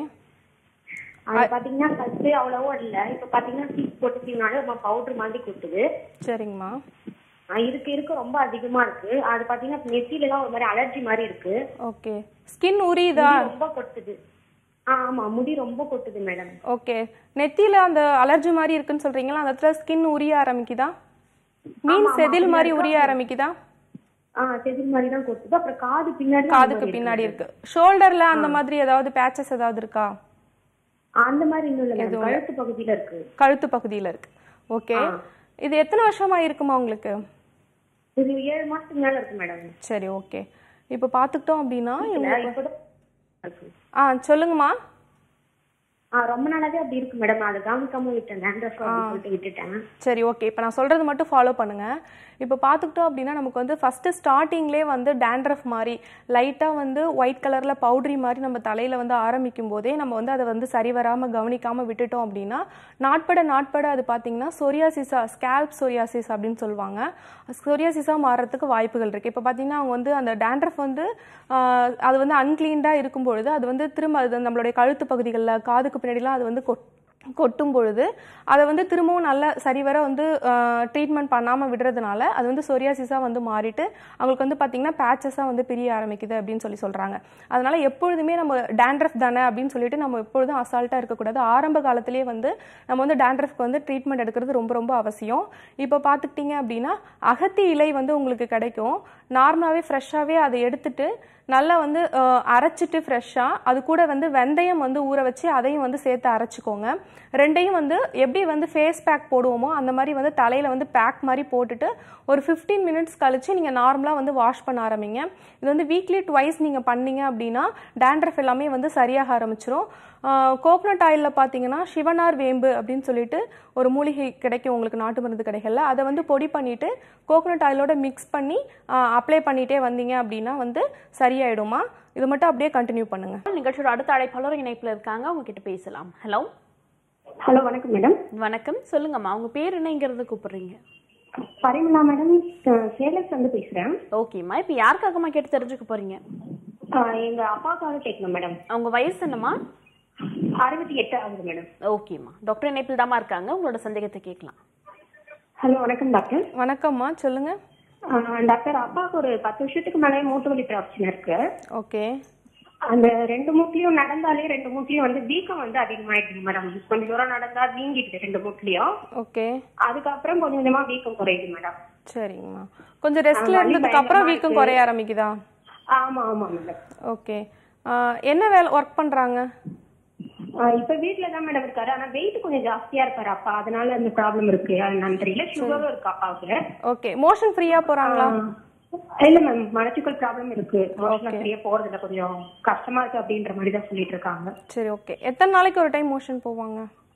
அது பாத்தீங்கன்னா ஃபர்ஸ்ட் அவ்வளவோ இல்ல இப்ப பாத்தீங்கன்னா சீட் போட்டு சீனாலும் ரொம்ப பவுடர் மாதிரி கொட்டுது சரிங்கம்மா ஆ, இருக்க இருக்க ரொம்ப அதிகமா இருக்கு அது பாத்தீங்கன்னா நெத்தில எல்லாம் ஒரு மாதிரி அலர்ஜி மாதிரி இருக்கு ஓகே ஸ்கின் உரியுதா முடி ரொம்ப கொட்டுது ஆ, ஆமா முடி ரொம்ப கொட்டுது மேடம் ஓகே நெத்தியில அந்த அலர்ஜி மாதிரி இருக்குன்னு சொல்றீங்களா அந்த இடத்துல ஸ்கின் உரிய ஆரம்பிக்குதா மீன் ஆமா, செதில் ஆமா, மாதிரி இருக்கு. உரிய ஆரம்பிக்குதா ஆ செதில் மாதிரி தான் கொட்டுது அப்புறம் காது பின்னாடி காதுக்கு அந்த மாதிரி பின்னாடி இருக்கு ஷோல்டர்ல அந்த மாதிரி ஏதாவது பேச்சஸ் ஏதாவது இருக்கா அந்த மாதிரி இன்னும் இல்ல மேடம் கழுத்து பகுதியில இருக்கு கழுத்து பகுதியில இருக்கு ஓகே இது எத்தனை வருஷமா இருக்குமா உங்களுக்கு இது ஏழு மாசத்துக்கு மேல இருக்கு மேடம் சரி ஓகே இப்போ பார்த்துக்கிட்டோம் அப்படின்னா இல்ல, இவங்களுக்கு இப்பதான் இருக்கு. ஆ சொல்லுங்கம்மா ஆ, ரொம்ப நாளாவே அப்படி இருக்கு மேடம் நான் அதை கவனிக்காம விட்டேன் டேண்ட்ரஃப் அப்படின்னு சொல்லிட்டு விட்டுட்டேன் சரி ஓகே இப்போ நான் சொல்கிறது மட்டும் ஃபாலோ பண்ணுங்கள் இப்போ பார்த்துக்கிட்டோம் அப்படின்னா நமக்கு வந்து ஃபஸ்ட்டு ஸ்டார்டிங்லேயே வந்து டேண்ட்ரஃப் மாதிரி லைட்டாக வந்து ஒயிட் கலரில் பவுட்ரி மாதிரி நம்ம தலையில் வந்து ஆரம்பிக்கும் போதே நம்ம வந்து அதை வந்து சரி வராமல் கவனிக்காமல் விட்டுட்டோம் அப்படின்னா நாட்பட நாட்பட அது பார்த்தீங்கன்னா சொரியாசிஸா ஸ்கேல்ப் சொரியாசிஸ் அப்படின்னு சொல்லுவாங்க சொரியாசிஸாக மாறுறதுக்கு வாய்ப்புகள் இருக்குது இப்போ பார்த்தீங்கன்னா அவங்க வந்து அந்த டேண்ட்ரஃப் வந்து ஆஹ், அது வந்து அன்க்ளீன்டாக இருக்கும் பொழுது அது வந்து திரும்ப அது நம்மளுடைய கழுத்து பகுதிகளில் காதுக்கு பின்னாடிலாம் அது வந்து கொட் கொட்டும் பொழுது அதை வந்து திரும்பவும் நல்ல சரிவர வந்து ட்ரீட்மெண்ட் பண்ணாமல் விடுறதுனால அது வந்து சொரியாசிஸாக வந்து மாறிட்டு அவங்களுக்கு வந்து பார்த்திங்கன்னா பேச்சஸாக வந்து பிரிய ஆரம்பிக்குது அப்படின்னு சொல்லி சொல்கிறாங்க அதனால எப்பொழுதுமே நம்ம டேண்ட்ரஃப் தானே அப்படின்னு சொல்லிட்டு நம்ம எப்பொழுதும் அசால்ட்டாக இருக்கக்கூடாது ஆரம்ப காலத்திலேயே வந்து நம்ம வந்து டேண்ட்ரஃப்க்கு வந்து ட்ரீட்மெண்ட் எடுக்கிறது ரொம்ப ரொம்ப அவசியம் இப்போ பார்த்துக்கிட்டிங்க அப்படின்னா அகத்தி இலை வந்து உங்களுக்கு கிடைக்கும் நார்மலாகவே ஃப்ரெஷ்ஷாகவே அதை எடுத்துட்டு நல்லா வந்து அஹ், அரைச்சிட்டு ஃப்ரெஷ்ஷாக அது கூட வந்து வெந்தயம் வந்து ஊற வச்சு அதையும் வந்து சேர்த்து அரைச்சிக்கோங்க ரெண்டையும் வந்து எப்படி வந்து ஃபேஸ் பேக் போடுவோமோ அந்த மாதிரி வந்து தலையில் வந்து பேக் மாதிரி போட்டுட்டு ஒரு ஃபிஃப்டீன் மினிட்ஸ் கழிச்சு நீங்கள் நார்மலாக வந்து வாஷ் பண்ண ஆரம்பிங்க இது வந்து வீக்லி ட்வைஸ் நீங்கள் பண்ணீங்க அப்படின்னா டேண்ட்ரஃப் எல்லாமே வந்து சரியாக ஆரம்பிச்சிரும் கோகனட் ஆயிலில் பார்த்தீங்கன்னா சிவனார் வேம்பு அப்படின்னு சொல்லிட்டு ஒரு மூலிகை கிடைக்கும் உங்களுக்கு நாட்டு மருந்து கடைகளில் அதை வந்து பொடி பண்ணிட்டு கோகனட் ஆயிலோட மிக்ஸ் பண்ணி அப்ளை பண்ணிட்டே வந்தீங்க அப்படின்னா வந்து சரியாயிடுமா இது மட்டும் அப்படியே கண்டினியூ பண்ணுங்க நிகழ்ச்சியோட அடுத்த அழைப்பாளர் இணைப்புல இருக்காங்க அவங்க கிட்ட பேசலாம் ஹலோ ஹலோ வணக்கம் மேடம் வணக்கம் சொல்லுங்கம்மா உங்க பேர் என்னங்கிறது கூப்பிடுறீங்க பரிமலா மேடம் சேலத்துல இருந்து பேசுறேன் ஓகேம்மா இப்போ யாருக்காகம்மா கேட்டு தெரிஞ்சுக்க போறீங்க ஆஹ் எங்க அப்பாவுக்காக கேட்கணும் மேடம் அவங்க வயசு என்னம்மா அறுபத்தி எட்டு ஆகுது மேடம் ஓகேம்மா டாக்டர் இணைப்பில் தாம்மா இருக்காங்க உங்களோட சந்தேகத்தை கேட்கலாம் ஹலோ வணக்கம் டாக்டர் வணக்கம்மா சொல்லுங்க ஆஹ் டாக்டர் அப்பாவுக்கு ஒரு பத்து வருஷத்துக்கு மேலே மூட்டு வலி பிரச்சனை இருக்கு ஓகே அந்த ரெண்டு மூட்லயும் நடந்தாலே ரெண்டு மூட்லயும் வந்து வீக்கம் வந்து அதிகமாயிடுது மேடம் கொஞ்ச தூரம் நடந்தா வீங்கிடுது ரெண்டு மூட்லயும் ஓகே அதுக்கப்புறம் கொஞ்சம் கொஞ்சமா வீக்கம் குறையுது மேடம் சரிங்கம்மா கொஞ்சம் ரெஸ்ட்ல வலி இருந்ததுக்கு அப்புறம் பயங்கரமா வீக்கம் இருக்கு. குறைய ஆரம்பிக்குதா ஆமா ஆமா மேடம் ஓகே என்ன வேலை ஒர்க் பண்றாங்க ஆஹ் இப்ப வீட்ல தான் மேடம் இருக்காரு ஆனா வெயிட் கொஞ்சம் ஜாஸ்தியா இருக்காரு அப்பா அதனால அந்த ப்ராப்ளம் இருக்கு அது என்னன்னு தெரியல சுகரும் இருக்கு அப்பாவுக்கு ஓகே மோஷன் ஃப்ரீயா போறாங்களா ஆஹ் இல்ல மேம் மலச்சிக்கல் ப்ராப்ளம் இருக்கு மோஷன் சரியா போறதுல கொஞ்சம் கஷ்டமா இருக்கு அப்படின்ற மாதிரி தான் சொல்லிட்டு இருக்காங்க சரி ஓகே எத்தனை நாளைக்கு ஒரு டைம் மோஷன் போவாங்க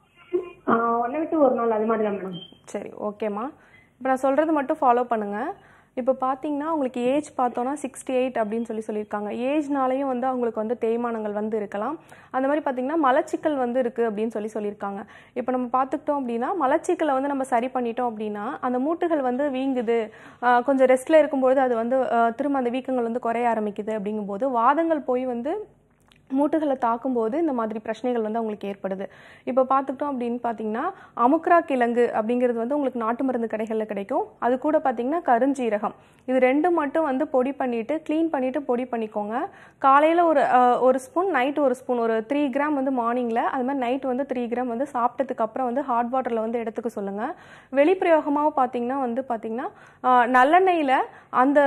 ஆஹ் ஒன்னை விட்டு ஒரு நாள் அது மாதிரி தான் மேடம் சரி ஓகேம்மா இப்போ நான் சொல்கிறது மட்டும் ஃபாலோ பண்ணுங்கள் இப்போ பார்த்தீங்கன்னா உங்களுக்கு ஏஜ் பார்த்தோன்னா சிக்ஸ்டி எயிட் அப்படின்னு சொல்லி சொல்லியிருக்காங்க ஏஜ்னாலையும் வந்து அவங்களுக்கு வந்து தேய்மானங்கள் வந்து இருக்கலாம் அந்த மாதிரி பார்த்தீங்கன்னா மலச்சிக்கல் வந்து இருக்குது அப்படின்னு சொல்லி சொல்லியிருக்காங்க இப்போ நம்ம பார்த்துக்கிட்டோம் அப்படின்னா மலச்சிக்கலை வந்து நம்ம சரி பண்ணிட்டோம் அப்படின்னா அந்த மூட்டுகள் வந்து வீங்குது ஆஹ் கொஞ்சம் ரெஸ்ட்டில் இருக்கும்பொழுது அது வந்து ஆஹ் திரும்ப அந்த வீக்கங்கள் வந்து குறைய ஆரம்பிக்குது அப்படிங்கும்போது வாதங்கள் போய் வந்து மூட்டுகளை தாக்கும்போது இந்த மாதிரி பிரச்சனைகள் வந்து அவங்களுக்கு ஏற்படுது இப்போ பார்த்துக்கிட்டோம் அப்படின்னு பார்த்தீங்கன்னா அமுக்ரா கிழங்கு அப்படிங்கிறது வந்து உங்களுக்கு நாட்டு மருந்து கடைகளில் கிடைக்கும் அது கூட பார்த்தீங்கன்னா கருஞ்சீரகம் இது ரெண்டும் மட்டும் வந்து பொடி பண்ணிட்டு க்ளீன் பண்ணிட்டு பொடி பண்ணிக்கோங்க காலையில் ஒரு அஹ், ஒரு ஸ்பூன் நைட் ஒரு ஸ்பூன் ஒரு த்ரீ கிராம் வந்து மார்னிங்கில் அது மாதிரி நைட் வந்து த்ரீ கிராம் வந்து சாப்பிட்டதுக்கு அப்புறம் வந்து ஹாட் வாட்டரில் வந்து எடுத்துக்க சொல்லுங்கள் வெளிப்பிரயோகமாக பார்த்தீங்கன்னா வந்து பார்த்தீங்கன்னா அஹ், நல்லெண்ணெயில் அந்த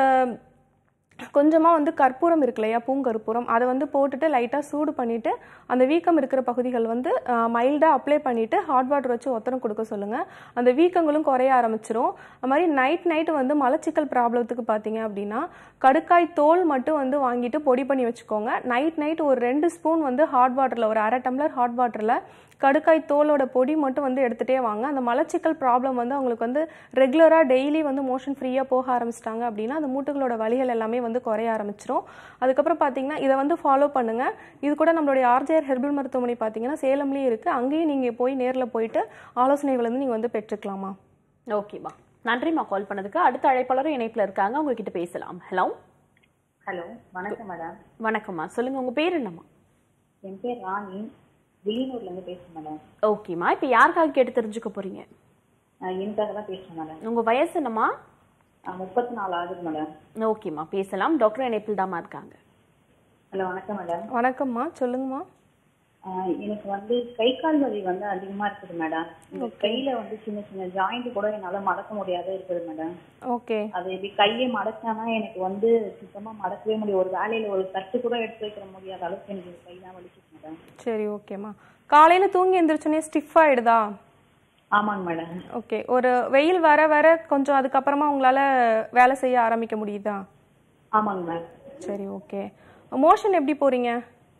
கொஞ்சமாக வந்து கற்பூரம் இருக்கு இல்லையா பூங்கற்பூரம் அதை வந்து போட்டுட்டு லைட்டாக சூடு பண்ணிவிட்டு அந்த வீக்கம் இருக்கிற பகுதிகள் வந்து மைல்டாக அப்ளை பண்ணிவிட்டு ஹாட் வாட்டர் வச்சு ஒத்தனம் கொடுக்க சொல்லுங்கள் அந்த வீக்கங்களும் குறைய ஆரம்பிச்சிரும் அது மாதிரி நைட் நைட்டு வந்து மலச்சிக்கல் ப்ராப்ளத்துக்கு பார்த்தீங்க அப்படின்னா கடுக்காய் தோல் மட்டும் வந்து வாங்கிட்டு பொடி பண்ணி வச்சுக்கோங்க நைட் நைட் ஒரு ரெண்டு ஸ்பூன் வந்து ஹாட் வாட்டரில் ஒரு அரை டம்ளர் ஹாட் வாட்டரில் கடுக்காய் தோலோட பொடி மட்டும் வந்து எடுத்துகிட்டே வாங்க அந்த மலச்சிக்கல் ப்ராப்ளம் வந்து அவங்களுக்கு வந்து ரெகுலராக டெய்லி வந்து மோஷன் ஃப்ரீயாக போக ஆரம்பிச்சிட்டாங்க அப்படின்னா அந்த மூட்டுகளோட வலிகள் எல்லாமே வந்து குறைய ஆரம்பிச்சிரும் அதுக்கப்புறம் பார்த்தீங்கன்னா இதை வந்து ஃபாலோ பண்ணுங்கள் இது கூட நம்மளுடைய ஆர்ஜிஆர் ஹெர்பல் மருத்துவமனை பார்த்தீங்கன்னா சேலம்லேயும் இருக்குது அங்கேயும் நீங்கள் போய் நேரில் போயிட்டு ஆலோசனைகள் வந்து நீங்கள் வந்து பெற்றுக்கலாமா ஓகேம்மா நன்றிம்மா கால் பண்ணதுக்கு அடுத்த அழைப்பாளரும் இணைப்புல இருக்காங்க அவங்க கிட்ட பேசலாம் ஹலோ ஹலோ வணக்கம் மேடம் வணக்கம்மா சொல்லுங்க உங்க பேர் என்னம்மா என் பேர் ராணி வில்லியனூர்ல இருந்து பேசுறேன் மேடம் ஓகேம்மா இப்போ யாருக்காக கேட்டு தெரிஞ்சுக்க போறீங்க நான் எனக்காக தான் பேசுறேன் மேடம் உங்க வயசு என்னம்மா நான் முப்பத்தி நாலு ஆகுது மேடம் ஓகேம்மா பேசலாம் டாக்டர் இணைப்பில் தாம்மா இருக்காங்க ஹலோ வணக்கம் மேடம் வணக்கம்மா சொல்லுங்கம்மா ஆஹ் எனக்கு வந்து கை கால் வலி வந்து அதிகமா இருக்குது மேடம் இந்த கையில வந்து சின்ன சின்ன ஜாயிண்ட் கூட என்னால மடக்க முடியாத இருக்குது மேடம் ஓகே அது இப்படி கையை மடச்சானா எனக்கு வந்து சுத்தமா மடக்கவே முடியும் ஒரு வேலையில ஒரு தட்டு கூட எடுத்து வைக்கிற முடியாத அளவுக்கு எனக்கு இந்த கைதான் வலிக்குது மேடம் சரி ஓகேம்மா காலையில் தூங்கி எந்திரிச்சோன்னே ஸ்டிஃப் ஆகிடுதா ஆமாங்க மேடம் ஓகே ஒரு வெயில் வர வர கொஞ்சம் அதுக்கப்புறமா உங்களால் வேலை செய்ய ஆரம்பிக்க முடியுதா ஆமாங்க மேம் சரி ஓகே மோஷன் எப்படி போகிறீங்க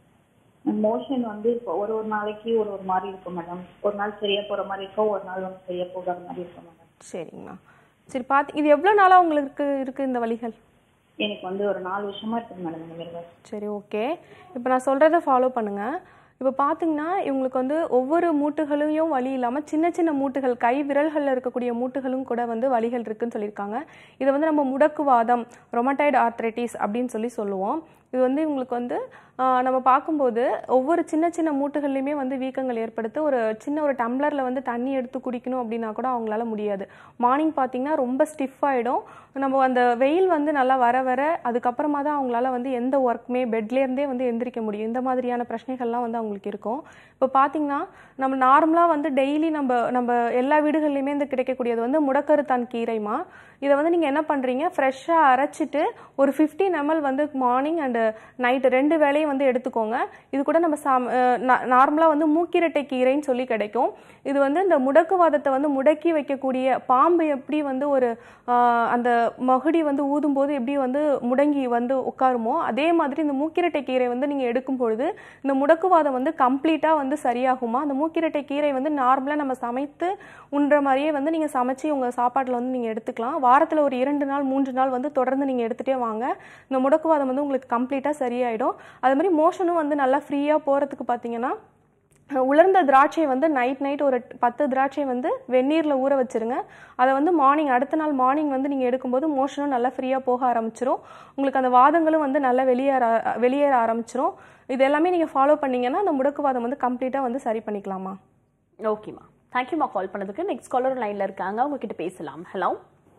மோஷன் வந்து இப்போ ஒரு ஒரு நாளைக்கு ஒரு ஒரு மாதிரி இருக்கும் மேடம் ஒரு நாள் சரியா போற மாதிரி இருக்கும் ஒரு நாள் வந்து சரியா போகாத மாதிரி இருக்கும் மேடம் சரிங்கம்மா சரி பார்த்து இது எவ்வளோ நாளாக உங்களுக்கு இருக்குது இந்த வலிகள் எனக்கு வந்து ஒரு நாலு வருஷமா இருக்குது மேடம் இந்த மாதிரி வலி. சரி ஓகே இப்போ நான் சொல்கிறத ஃபாலோ பண்ணுங்கள் இப்போ பார்த்தீங்கன்னா இவங்களுக்கு வந்து ஒவ்வொரு மூட்டுகளையும் வலி இல்லாமல் சின்ன சின்ன மூட்டுகள் கை விரல்களில் இருக்கக்கூடிய மூட்டுகளும் கூட வந்து வலிகள் இருக்குன்னு சொல்லியிருக்காங்க இதை வந்து நம்ம முடக்குவாதம் ரொமடைடு ஆர்த்ரைட்டிஸ் அப்படின்னு சொல்லி சொல்லுவோம் இது வந்து இவங்களுக்கு வந்து ஆஹ், நம்ம பார்க்கும்போது ஒவ்வொரு சின்ன சின்ன மூட்டுகள்லையுமே வந்து வீக்கங்கள் ஏற்படுத்து ஒரு சின்ன ஒரு டம்ளரில் வந்து தண்ணி எடுத்து குடிக்கணும் அப்படின்னா கூட அவங்களால முடியாது மார்னிங் பார்த்தீங்கன்னா ரொம்ப ஸ்டிஃப் ஆகிடும் நம்ம அந்த வெயில் வந்து நல்லா வர வர அதுக்கப்புறமா தான் அவங்களால வந்து எந்த ஒர்க்குமே பெட்லேருந்தே வந்து எந்திரிக்க முடியும் இந்த மாதிரியான பிரச்சனைகள்லாம் வந்து அவங்களுக்கு இருக்கும் இப்போ பார்த்தீங்கன்னா நம்ம நார்மலாக வந்து டெய்லி நம்ம நம்ம எல்லா வீடுகள்லையுமே இந்த கிடைக்கக்கூடியது வந்து முடக்கருத்தான் கீரைமா இதை வந்து நீங்கள் என்ன பண்ணுறீங்க ஃப்ரெஷ்ஷாக அரைச்சிட்டு ஒரு 15 ml வந்து மார்னிங் அண்டு நைட்டு ரெண்டு வேளையும் வந்து எடுத்துக்கோங்க இது கூட நம்ம சாம் நார்மலாக வந்து மூக்கிரட்டை கீரைன்னு சொல்லி கிடைக்கும் இது வந்து இந்த முடக்குவாதத்தை வந்து முடக்கி வைக்கக்கூடிய பாம்பு எப்படி வந்து ஒரு ஆஹ், அந்த மகுடி வந்து ஊதும்போது எப்படி வந்து முடங்கி வந்து உட்காருமோ அதே மாதிரி இந்த மூக்கிரட்டை கீரை வந்து நீங்கள் எடுக்கும் பொழுது இந்த முடக்குவாதம் வந்து கம்ப்ளீட்டாக வந்து சரியாகுமா அந்த மூக்கிரட்டை கீரை வந்து நார்மலாக நம்ம சமைத்து உண்ற மாதிரியே வந்து நீங்கள் சமைச்சு உங்கள் சாப்பாட்டில் வந்து நீங்கள் எடுத்துக்கலாம் வாரத்தில் ஒரு இரண்டு நாள் மூன்று நாள் வந்து தொடர்ந்து நீங்கள் எடுத்துகிட்டே வாங்க இந்த முடக்குவாதம் வந்து உங்களுக்கு கம்ப்ளீட்டாக சரியாயிடும் அது மாதிரி மோஷனும் வந்து நல்லா ஃப்ரீயாக போகிறதுக்கு பார்த்தீங்கன்னா உலர்ந்த திராட்சை வந்து நைட் நைட் ஒரு பத்து திராட்சை வந்து வெந்நீரில் ஊற வச்சிருங்க அதை வந்து மார்னிங் அடுத்த நாள் மார்னிங் வந்து நீங்கள் எடுக்கும்போது மோஷனும் நல்லா ஃப்ரீயாக போக ஆரம்பிச்சிரும் உங்களுக்கு அந்த வாதங்களும் வந்து நல்லா வெளியேற வெளியேற ஆரம்பிச்சிரும் இது எல்லாமே நீங்கள் ஃபாலோ பண்ணீங்கன்னா அந்த முடக்குவாதம் வந்து கம்ப்ளீட்டாக வந்து சரி பண்ணிக்கலாமா ஓகேம்மா தேங்க்யூம்மா கால் பண்ணதுக்கு நெக்ஸ்ட் காலர் லைன்ல இருக்காங்க அவங்க கிட்ட பேசலாம் ஹலோ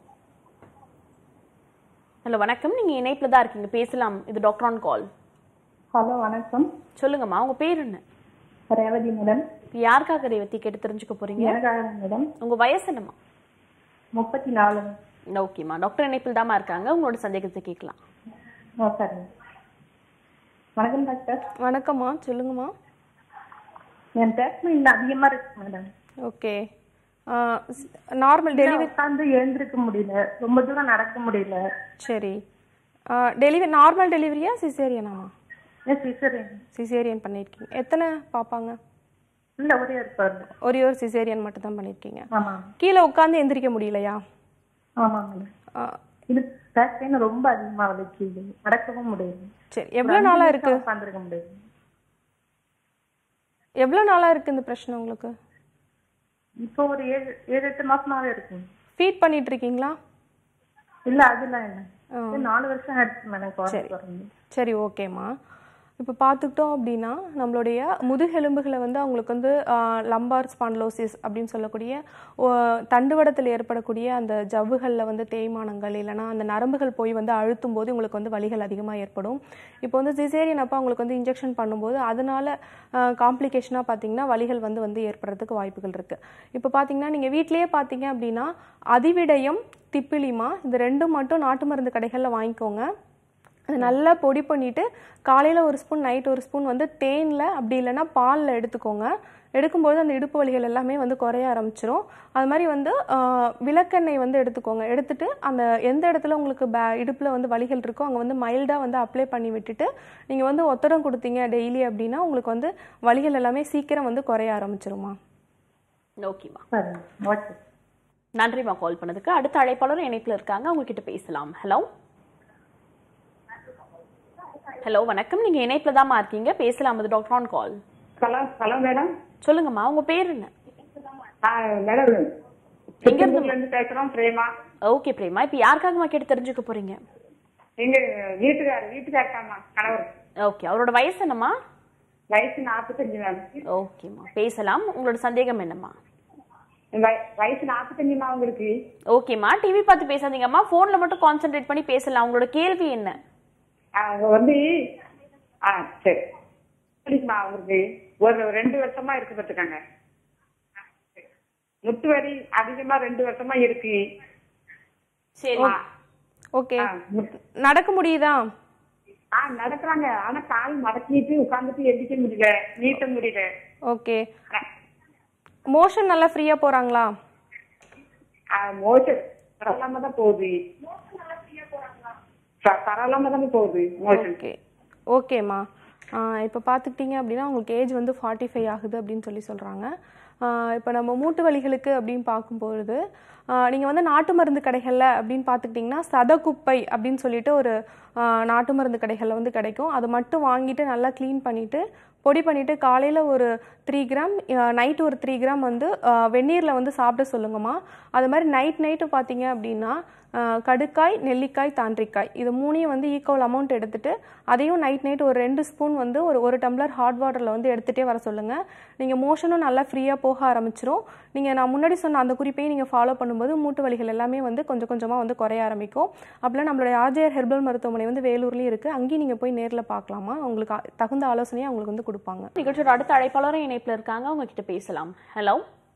ஹலோ வணக்கம் நீங்க இணைப்புல தான் இருக்கீங்க பேசலாம் இது டாக்டர் ஆன் கால் ஹலோ வணக்கம் சொல்லுங்கம்மா உங்க பேர் என்ன ரேவதி மேடம் இப்ப யாருக்காக ரேவதி கேட்டு தெரிஞ்சுக்க போறீங்க எனக்காக மேடம் உங்க வயசு என்னம்மா முப்பத்தி நாலு ஓகேம்மா டாக்டர் இணைப்பில் தாம்மா இருக்காங்க உங்களோட சந்தேகத்தை கேட்கலாம் ஆ சரிங்க வணக்கம் டாக்டர் வணக்கம்மா சொல்லுங்கம்மா என் பேட்மெண்ட் அதிகமா இருக்கு மேடம் ஓகே நார்மல் டெலிவரி உட்காந்து எழுந்திருக்க முடியல ரொம்ப தூரம் நடக்க முடியல சரி டெலிவரி நார்மல் டெலிவரியா சிசேரியனாமா ஏன் சிசரியன் சிசேரியன் பண்ணியிருக்கீங்க எத்தனை பாப்பாங்க இல்ல ஒரே இருப்பாரு ஒரே ஒரு சிசேரியன் மட்டும் தான் பண்ணியிருக்கீங்க ஆமா கீழே உட்காந்து எந்திரிக்க முடியலையா ஆமா மேடம் ஆ, இது பேக் பெயின் ரொம்ப அதிகமா வலிக்குது நடக்கவும் முடியல சரி எவ்வளோ நாளாக இருக்கு உட்காந்துருக்க முடியல எவ்வளோ நாளாக இருக்கு இந்த பிரச்சனை உங்களுக்கு இப்போ ஒரு ஏழு ஏழு எட்டு மாசமாவே இருக்கு ஃபீட் பண்ணிட்டு இருக்கீங்களா இல்ல அதெல்லாம் இல்ல இது நாலு வருஷம் ஆயிடுச்சு மேடம் குழந்தை பிறந்து சரி ஓகேம்மா இப்போ பார்த்துக்கிட்டோம் அப்படின்னா நம்மளுடைய முதுகெலும்புகளை வந்து அவங்களுக்கு வந்து லம்பார் ஸ்பான்லோசிஸ் அப்படின்னு சொல்லக்கூடிய ஓ, தண்டுவடத்தில் ஏற்படக்கூடிய அந்த ஜவ்வுகளில் வந்து தேய்மானங்கள் இல்லைன்னா அந்த நரம்புகள் போய் வந்து அழுத்தும் போது உங்களுக்கு வந்து வலிகள் அதிகமாக ஏற்படும் இப்போ வந்து சிசேரியன் அப்போ அவங்களுக்கு வந்து இன்ஜெக்ஷன் பண்ணும்போது அதனால காம்ப்ளிகேஷனாக பார்த்தீங்கன்னா வலிகள் வந்து வந்து ஏற்படுறதுக்கு வாய்ப்புகள் இருக்குது இப்போ பார்த்தீங்கன்னா நீங்கள் வீட்டிலேயே பார்த்தீங்க அப்படின்னா அதிவிடயம் திப்பிலிமா இந்த ரெண்டும் மட்டும் நாட்டு மருந்து கடைகளில் வாங்கிக்கோங்க அதை நல்லா பொடி பண்ணிட்டு காலையில் ஒரு ஸ்பூன் நைட் ஒரு ஸ்பூன் வந்து தேனில் அப்படி இல்லைன்னா பாலில் எடுத்துக்கோங்க எடுக்கும்போது அந்த இடுப்பு வலிகள் எல்லாமே வந்து குறைய ஆரம்பிச்சிரும் அது மாதிரி வந்து ஆஹ், விளக்கெண்ணெய் வந்து எடுத்துக்கோங்க எடுத்துட்டு அந்த எந்த இடத்துல உங்களுக்கு பே இடுப்பில் வந்து வலிகள் இருக்கோ அங்கே வந்து மைல்டாக வந்து அப்ளை பண்ணி விட்டுட்டு நீங்கள் வந்து ஒத்தடம் கொடுத்தீங்க டெய்லி அப்படின்னா உங்களுக்கு வந்து வலிகள் எல்லாமே சீக்கிரம் வந்து குறைய ஆரம்பிச்சிருமா ஓகேம்மா சரிங்க ஓகே நன்றிம்மா கால் பண்ணதுக்கு அடுத்த அழைப்பாளர் இணைப்பில் இருக்காங்க அவங்க கிட்ட பேசலாம் ஹலோ ஹலோ வணக்கம் நீங்க இணைப்புல தாம்மா இருக்கீங்க பேசலாம் இது doctor on call hello hello madam சொல்லுங்கம்மா உங்க பேர் என்ன மேடம் எங்க இருந்து இருந்து பேசுறோம் பிரேமா ஓகே பிரேமா இப்போ யாருக்காகம்மா கேட்டு தெரிஞ்சுக்க போறீங்க எங்க வீட்டுக்கார வீட்டுக்காரக்காமா கணவர் ஓகே அவரோட வயசு என்னம்மா வயசு நாற்பத்தஞ்சு மேம் ஓகேம்மா பேசலாம் உங்களோட சந்தேகம் என்னம்மா வய- வயசு நாற்பத்தஞ்சுமா அவங்களுக்கு ஓகேம்மா டிவி பார்த்து பேசாதீங்கம்மா ஃபோன்ல மட்டும் கான்சென்ட்ரேட் பண்ணி பேசலாம் உங்களோட கேள்வி என்ன அவங்க வந்து ஆ சரி சரிம்மா அவங்களுக்கு ஒரு ரெண்டு வருஷமா இருக்கு பார்த்துக்காங்க முட்டு வலி அதிகமா ரெண்டு வருஷமா இருக்கு சரி ஓகே ஆ, முட்டு- நடக்க முடியுதா ஆ நடக்கிறாங்க ஆனா கால் மடக்கிட்டு உட்காந்துட்டு எந்திக்க முடியல நீட்ட முடியல ஓகே மோஷன் நல்லா ஃப்ரீயாக போகிறாங்களா மோஷன் பரவாயில்லாம தான் போகுது ப- பரவாயில்லாம தான் போகுது மோஷன் ஓகே ஓகேம்மா இப்போ பார்த்துக்கிட்டிங்க அப்படின்னா உங்களுக்கு ஏஜ் வந்து ஃபார்ட்டி ஃபைவ் ஆகுது அப்படின்னு சொல்லி சொல்கிறாங்க இப்போ நம்ம மூட்டு வலிகளுக்கு அப்படின்னு பார்க்கும்பொழுது நீங்கள் வந்து நாட்டு மருந்து கடைகளில் அப்படின்னு பார்த்துக்கிட்டிங்கன்னா சதக்குப்பை அப்படின்னு சொல்லிட்டு ஒரு ஆ, நாட்டு மருந்து கடைகளில் வந்து கிடைக்கும் அதை மட்டும் வாங்கிட்டு நல்லா க்ளீன் பண்ணிவிட்டு பொடி பண்ணிவிட்டு காலையில் ஒரு த்ரீ கிராம் நைட்டு ஒரு த்ரீ கிராம் வந்து வெந்நீரில் வந்து சாப்பிட சொல்லுங்கம்மா அது மாதிரி நைட் நைட்டு பார்த்தீங்க அப்படின்னா ஆஹ் கடுக்காய் நெல்லிக்காய் தாண்டிக்காய் இது மூணையும் வந்து ஈக்குவல் அமௌண்ட் எடுத்துட்டு அதையும் நைட் நைட் ஒரு ரெண்டு ஸ்பூன் வந்து ஒரு ஒரு டம்ளர் ஹாட் வாட்டரில் வந்து எடுத்துகிட்டே வர சொல்லுங்கள் நீங்கள் மோஷனும் நல்லா ஃப்ரீயாக போக ஆரம்பிச்சிரும் நீங்கள் நான் முன்னாடி சொன்ன அந்த குறிப்பையும் நீங்கள் ஃபாலோ பண்ணும்போது பண்ணும்போது மூட்டு வலிகள் எல்லாமே வந்து கொஞ்சம் கொஞ்சமாக வந்து குறைய ஆரம்பிக்கும் அப்படிலாம் நம்மளுடைய ஆர்ஜேஆர் ஹெர்பல் மருத்துவமனை வந்து வேலூர்லேயும் இருக்குது அங்கேயும் நீங்கள் போய் நேரில் பார்க்கலாமா உங்களுக்கு ஆ- தகுந்த ஆலோசனையை அவங்களுக்கு வந்து கொடுப்பாங்க நிகழ்ச்சியோட அடுத்த அழைப்பாளரும் இணைப்புல இருக்காங்க அவங்க கிட்ட பேசலாம் ஹலோ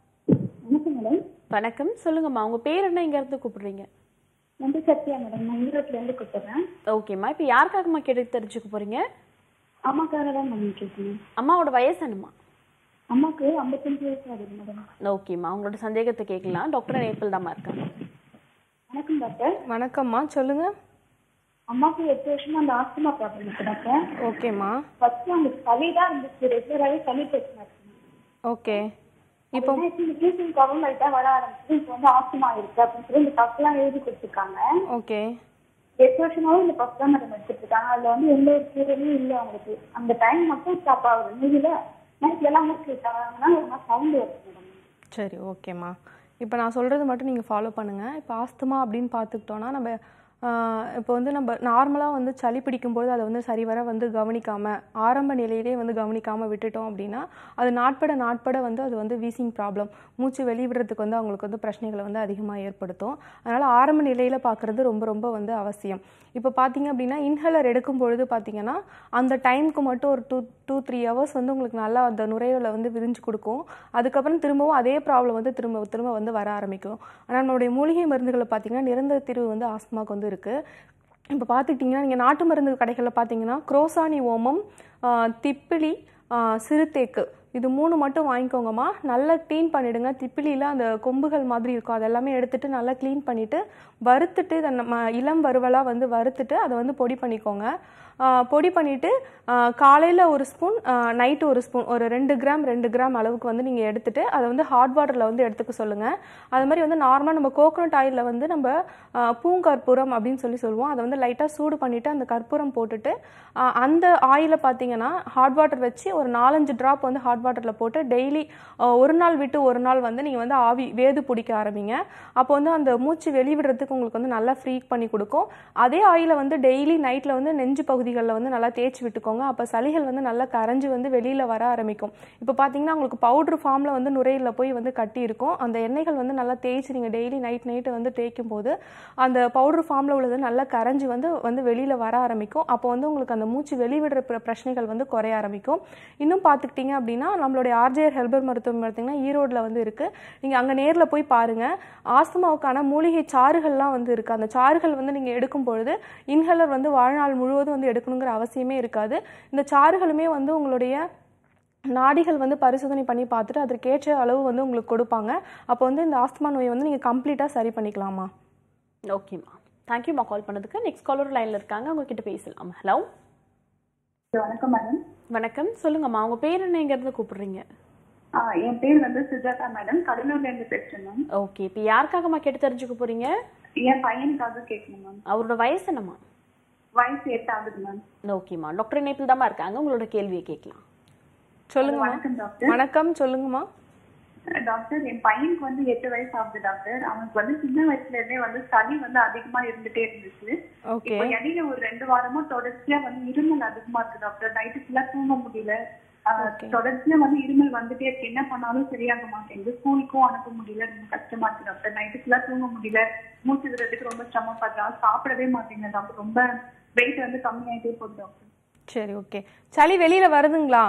வணக்கம் மேடம் வணக்கம் சொல்லுங்கம்மா உங்க பேர் என்ன இங்க இருந்து கூப்பிடுறீங்க வந்து சத்யா மேடம் நான் ஈரோட்ல இருந்து கூப்பிடுறேன் ஓகேம்மா இப்போ யாருக்காகம்மா கேட்டு தெரிஞ்சுக்க போறீங்க அம்மாக்காக தான் மேடம் கேட்கணும் அம்மாவோட வயசு என்னம்மா அம்மாக்கு ஐம்பத்தஞ்சு வயசு ஆகுது மேடம் ஓகேம்மா உங்களோட சந்தேகத்தை கேட்கலாம் டாக்டர் இணைப்பில் தாம்மா இருக்காங்க வணக்கம் டாக்டர் வணக்கம்மா சொல்லுங்கள் அம்மாக்கு எட்டு வருஷமா அந்த ஆஸ்துமா ப்ராப்ளம் இருக்கு டாக்டர் ஓகேம்மா ஃபர்ஸ்ட் அந்த சளி தான் இருந்துச்சு ரெகுலராகவே சளி பிரச்சனை இருக்கு ஓகே இப்போ இந்த டீச்சிங் ப்ராப்ளம் லைட்டா வர ஆரம்பிச்சு இப்போ வந்து ஆஸ்துமா இருக்கு அப்படின்னு சொல்லி இந்த பஃப் எல்லாம் எழுதி கொடுத்துருக்காங்க ஓகே எட்டு வருஷமாவும் இந்த பஃப் தான் மேடம் எடுத்துட்டு இருக்காங்க அதுல வந்து எந்த ஒரு கீரையும் இல்லை அவங்களுக்கு அந்த டைம் மட்டும் ஸ்டாப் ஆகுது மீதியில நைட்ல எல்லாம் மூச்சு விட்டாங்கன்னா ஒரு மாதிரி சவுண்ட் வருது மேடம் சரி ஓகேம்மா இப்போ நான் சொல்கிறது மட்டும் நீங்கள் ஃபாலோ பண்ணுங்கள் இப்போ ஆஸ்துமா அப்படின்னு பார்த்துக்கிட்டோன்னா நம்ம ஆஹ், இப்போ வந்து நம்ம நார்மலாக வந்து சளி பிடிக்கும்போது அதை வந்து சரிவர வந்து கவனிக்காமல் ஆரம்ப நிலையிலே வந்து கவனிக்காமல் விட்டுட்டோம் அப்படின்னா அது நாட்பட நாட்பட வந்து அது வந்து வீசிங் ப்ராப்ளம் மூச்சு வெளிவிடுறதுக்கு வந்து அவங்களுக்கு வந்து பிரச்சனைகளை வந்து அதிகமாக ஏற்படுத்தும் அதனால் ஆரம்ப நிலையில் பார்க்குறது ரொம்ப ரொம்ப வந்து அவசியம் இப்போ பார்த்தீங்க அப்படின்னா இன்ஹேலர் எடுக்கும் பொழுது பார்த்தீங்கன்னா அந்த டைமுக்கு மட்டும் ஒரு டூ டூ த்ரீ ஹவர்ஸ் வந்து உங்களுக்கு நல்லா அந்த நுரையீரலை வந்து விரிஞ்சு கொடுக்கும் அதுக்கப்புறம் திரும்பவும் அதே ப்ராப்ளம் வந்து திரும்ப திரும்ப வந்து வர ஆரம்பிக்கும் ஆனால் நம்மளுடைய மூலிகை மருந்துகளை பார்த்தீங்கன்னா நிரந்தர தீர்வு வந்து ஆஸ்மாக்கு வந்து இருக்குது இப்போ பார்த்துக்கிட்டிங்கன்னா நீங்கள் நாட்டு மருந்து கடைகளில் பார்த்தீங்கன்னா குரோசானி ஓமம் ஆஹ், திப்பிலி ஆஹ், சிறுதேக்கு இது மூணு மட்டும் வாங்கிக்கோங்கம்மா நல்லா க்ளீன் பண்ணிடுங்க திப்பிலியில் அந்த கொம்புகள் மாதிரி இருக்கும் அதெல்லாமே எடுத்துட்டு நல்லா க்ளீன் பண்ணிவிட்டு வறுத்துட்டு இதை நம்ம இளம் வறுவலாக வந்து வறுத்துட்டு அதை வந்து பொடி பண்ணிக்கோங்க ஆஹ், பொடி பண்ணிவிட்டு காலையில் ஒரு ஸ்பூன் நைட்டு ஒரு ஸ்பூன் ஒரு ரெண்டு கிராம் ரெண்டு கிராம் அளவுக்கு வந்து நீங்கள் எடுத்துட்டு அதை வந்து ஹாட் வாட்டரில் வந்து எடுத்துக்க சொல்லுங்கள் அது மாதிரி வந்து நார்மலாக நம்ம கோகோனட் ஆயிலில் வந்து நம்ம ஆஹ், பூங்கற்பூரம் அப்படின்னு சொல்லி சொல்லுவோம் அதை வந்து லைட்டாக சூடு பண்ணிவிட்டு அந்த கற்பூரம் போட்டுட்டு ஆஹ், அந்த ஆயிலை பார்த்தீங்கன்னா ஹாட் வாட்டர் வச்சு ஒரு நாலஞ்சு ட்ராப் வந்து ஹாட் வாட்டரில் போட்டு டெய்லி ஒரு நாள் விட்டு ஒரு நாள் வந்து நீங்கள் வந்து ஆவி வேது பிடிக்க ஆரம்பிங்க அப்போ வந்து அந்த மூச்சு வெளிவிடுறதுக்கு உங்களுக்கு வந்து நல்லா ஃப்ரீ பண்ணி கொடுக்கும் அதே ஆயிலை வந்து டெய்லி நைட்டில் வந்து நெஞ்சு பகுதிகளில் வந்து நல்லா தேய்ச்சி விட்டுக்கோங்க அப்போ சளிகள் வந்து நல்லா கரைஞ்சு வந்து வெளியில் வர ஆரம்பிக்கும் இப்போ பார்த்தீங்கன்னா உங்களுக்கு பவுட்ரு ஃபார்மில் வந்து நுரையீரலில் போய் வந்து கட்டி இருக்கும் அந்த எண்ணெய்கள் வந்து நல்லா தேய்ச்சி நீங்கள் டெய்லி நைட் நைட்டு வந்து தேய்க்கும் போது அந்த பவுடர் ஃபார்மில் உள்ளது நல்லா கரைஞ்சி வந்து வந்து வெளியில் வர ஆரம்பிக்கும் அப்போ வந்து உங்களுக்கு அந்த மூச்சு வெளிவிடுற பிர- பிரச்சனைகள் வந்து குறைய ஆரம்பிக்கும் இன்னும் பார்த்துக்கிட்டிங்க அப்படின்னா நம்மளுடைய ஆர்ஜேஆர் ஹெர்பல் மருத்துவம் பார்த்தீங்கன்னா ஈரோட்டில் வந்து இருக்குது நீங்கள் அங்கே நேரில் போய் பாருங்கள் ஆஸ்துமாவுக்கான மூலிகை சாறுகள்லாம் வந்து இருக்குது அந்த சாறுகள் வந்து நீங்கள் எடுக்கும் பொழுது இன்ஹேலர் வந்து வாழ்நாள் முழுவதும் வந்து எடுக்கணுங்கிற அவசியமே இருக்காது இந்த சாறுகளுமே வந்து உங்களுடைய நாடிகள் வந்து பரிசோதனை பண்ணி பார்த்துட்டு அதற்கேற்ற அளவு வந்து உங்களுக்கு கொடுப்பாங்க அப்போ வந்து இந்த ஆஸ்துமா நோயை வந்து நீங்கள் கம்ப்ளீட்டாக சரி பண்ணிக்கலாமா ஓகேம்மா தேங்க்யூம்மா கால் பண்ணதுக்கு நெக்ஸ்ட் காலர் லைன்ல இருக்காங்க அவங்க கிட்ட பேசலாம் ஹலோ வணக்கம் மேடம் வணக்கம் சொல்லுங்கம்மா உங்க பேர் என்ன இங்க இருந்து கூப்பிடுறீங்க என் பேர் வந்து சுஜாதா மேடம் கடலூர்ல இருந்து பேசுறேன் மேம் ஓகே இப்போ யாருக்காகம்மா கேட்டு தெரிஞ்சுக்க போறீங்க என் பையனுக்காக கேட்கணும் மேம் அவரோட வயசு என்னம்மா வயசு எட்டு ஆகுது மேம் ஓகேம்மா டாக்டர் இணைப்பில் தாம்மா இருக்காங்க உங்களோட கேள்வியை கேட்கலாம் சொல்லுங்கம்மா வணக்கம் டாக்டர் வணக்கம் சொல்லுங்கம்மா டாக்டர் என் பையனுக்கு வந்து எட்டு வயசு ஆகுது டாக்டர் அவனுக்கு வந்து சின்ன வயசுல இருந்தே வந்து சளி வந்து அதிகமா இருந்துட்டே இருந்துச்சு ஓகே இப்போ இடையில ஒரு ரெண்டு வாரமா தொடர்ச்சியா வந்து இருமல் அதிகமா இருக்கு டாக்டர் நைட்டு ஃபுல்லா தூங்க முடியல ஆஹ், தொடர்ச்சியா வந்து இருமல் வந்துட்டே இருக்கு என்ன பண்ணாலும் சரியாக மாட்டேங்குது ஸ்கூலுக்கும் அனுப்ப முடியல ரொம்ப கஷ்டமா இருக்கு டாக்டர் நைட்டு ஃபுல்லா தூங்க முடியல மூச்சு விடுறதுக்கு ரொம்ப சிரமப்படுறான் சாப்பிடவே மாட்டேங்குது டாக்டர் ரொம்ப வெயிட் வந்து கம்மியாயிட்டே போகுது டாக்டர் சரி ஓகே சளி வெளியில் வருதுங்களா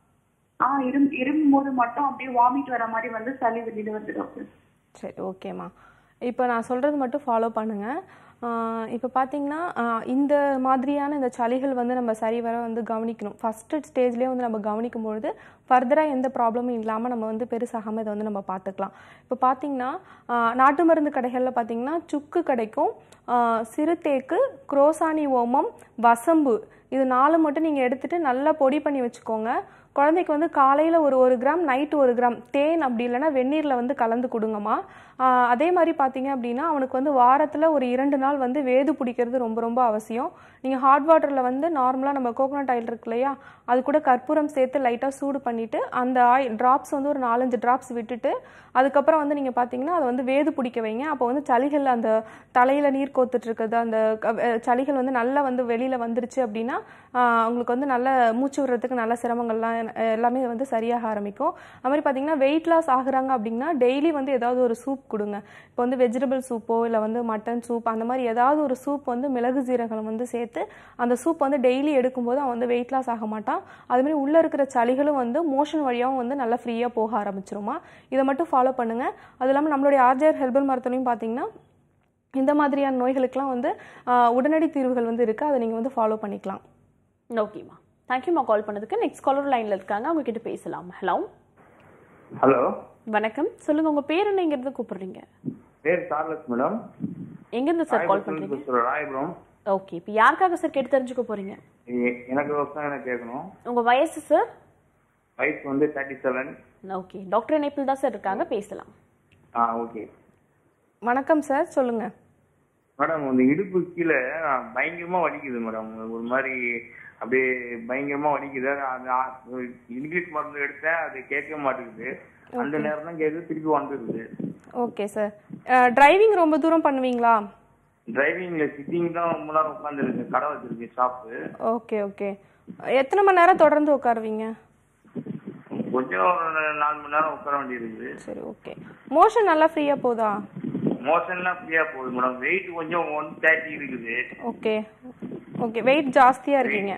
ஆஹ் இரும் இருமும் போது மட்டும் அப்படியே வாமிட் வர மாதிரி வந்து சளி வெளியில வருது டாக்டர் சரி ஓகேம்மா இப்போ நான் சொல்கிறது மட்டும் ஃபாலோ பண்ணுங்கள் இப்போ பார்த்தீங்கன்னா ஆஹ் இந்த மாதிரியான இந்த சளிகள் வந்து நம்ம சரிவர வந்து கவனிக்கணும் ஃபஸ்ட்டு ஸ்டேஜ்லேயே வந்து நம்ம கவனிக்கும் பொழுது ஃபர்தராக எந்த ப்ராப்ளமும் இல்லாமல் நம்ம வந்து பெருசாகாமல் இதை வந்து நம்ம பார்த்துக்கலாம் இப்போ பார்த்தீங்கன்னா ஆஹ் நாட்டு மருந்து கடைகளில் பார்த்தீங்கன்னா சுக்கு கிடைக்கும் ஆஹ் சிறுதேக்கு குரோசானி ஓமம் வசம்பு இது நாலு மட்டும் நீங்கள் எடுத்துட்டு நல்லா பொடி பண்ணி வச்சுக்கோங்க குழந்தைக்கு வந்து காலையில் ஒரு ஒரு கிராம் நைட்டு ஒரு கிராம் தேன் அப்படி இல்லைன்னா வெந்நீரில் வந்து கலந்து கொடுங்கம்மா ஆஹ் அதே மாதிரி பார்த்தீங்க அப்படின்னா அவனுக்கு வந்து வாரத்தில் ஒரு இரண்டு நாள் வந்து வேது பிடிக்கிறது ரொம்ப ரொம்ப அவசியம் நீங்கள் ஹாட் வாட்டரில் வந்து நார்மலாக நம்ம கோகோனட் ஆயில் இருக்கு இல்லையா அது கூட கற்பூரம் சேர்த்து லைட்டாக சூடு பண்ணிவிட்டு அந்த ஆயில் ட்ராப்ஸ் வந்து ஒரு நாலஞ்சு ட்ராப்ஸ் விட்டுட்டு அதுக்கப்புறம் வந்து நீங்கள் பார்த்தீங்கன்னா அதை வந்து வேது பிடிக்க வைங்க அப்போ வந்து சளிகள் அந்த தலையில் நீர் கோத்துட்டு இருக்குது அந்த க- அஹ் சளிகள் வந்து நல்லா வந்து வெளியில் வந்துருச்சு அப்படின்னா ஆஹ் உங்களுக்கு வந்து நல்ல மூச்சு விடுறதுக்கு நல்ல சிரமங்கள்லாம் அஹ் எல்லாமே வந்து சரியாக ஆரம்பிக்கும் அது மாதிரி பார்த்தீங்கன்னா வெயிட் லாஸ் ஆகுறாங்க அப்படின்னா டெய்லி வந்து ஏதாவது ஒரு சூப் கொடுங்க இப்போ வந்து வெஜிடபிள் சூப்போ இல்லை வந்து மட்டன் சூப் அந்த மாதிரி ஏதாவது ஒரு சூப் வந்து மிளகு ஜீரகம் வந்து சேர்த்து அந்த சூப் வந்து டெய்லி எடுக்கும்போது அவன் வந்து வெயிட் லாஸ் ஆக மாட்டான் அது மாதிரி உள்ளே இருக்கிற சளிகளும் வந்து மோஷன் வழியாகவும் வந்து நல்லா ஃப்ரீயாக போக ஆரம்பிச்சிருமா இதை மட்டும் ஃபாலோ பண்ணுங்க அது இல்லாமல் நம்மளுடைய ஆர்ஜிஆர் ஹெர்பல் மருத்துவனையும் பார்த்தீங்கன்னா இந்த மாதிரியான நோய்களுக்கெல்லாம் வந்து ஆஹ், உடனடி தீர்வுகள் வந்து இருக்குது அதை நீங்கள் வந்து ஃபாலோ பண்ணிக்கலாம் ஓகேம்மா தேங்க்யூம்மா கால் பண்ணதுக்கு நெக்ஸ்ட் காலர் லைன்ல இருக்காங்க அவங்க கிட்ட பேசலாம் ஹலோ ஹலோ வணக்கம் சொல்லுங்க உங்க பேர் என்ன எங்கிருந்து கூப்பிடுறீங்க பேர் சார்லஸ் மேடம் எங்கிருந்து சார் கால் பண்றீங்க பேசுகிறேன் ராயபுரம் ஓகே இப்போ யாருக்காக சார் கேட்டு தெரிஞ்சுக்க போறீங்க எ- எனக்கு ஒரு எனக்கு கேட்கணும் உங்க வயசு சார் வயசு வந்து தேர்ட்டி செவன் ஓகே டாக்டர் இணைப்பில் தான் சார் இருக்காங்க பேசலாம் ஆ ஓகே வணக்கம் சார் சொல்லுங்கள் மேடம் இந்த இடுப்பு கீழே பயங்கரமா வலிக்குது மேடம் ஒரு மாதிரி அப்படியே பயங்கரமா வலிக்குது அது ஆ- இங்கிலீஷ் மருந்து எடுத்தேன் அது கேட்க மாட்டேங்குது அந்த நேரம் தான் கேட்குது திருப்பி வந்துருது ஓகே சார் டிரைவிங் ரொம்ப தூரம் பண்ணுவீங்களா டிரைவிங்ல சிட்டிங் தான் ரொம்ப நேரம் உட்காந்துருக்கு கடை வச்சிருக்கு ஷாப்பு ஓகே ஓகே எத்தனை மணி நேரம் தொடர்ந்து உட்காருவீங்க கொஞ்சம் ஒரு நாலு மணி நேரம் உட்கார வேண்டியிருக்குது சரி ஓகே மோஷன் நல்லா ஃப்ரீயாக போதா மோஷன்லாம் ஃப்ரீயா போகுது மேடம் வெயிட் கொஞ்சம் ஒன் தேர்ட்டி இருக்குது ஓகே ஓகே வெயிட் ஜாஸ்தியாக இருக்கீங்க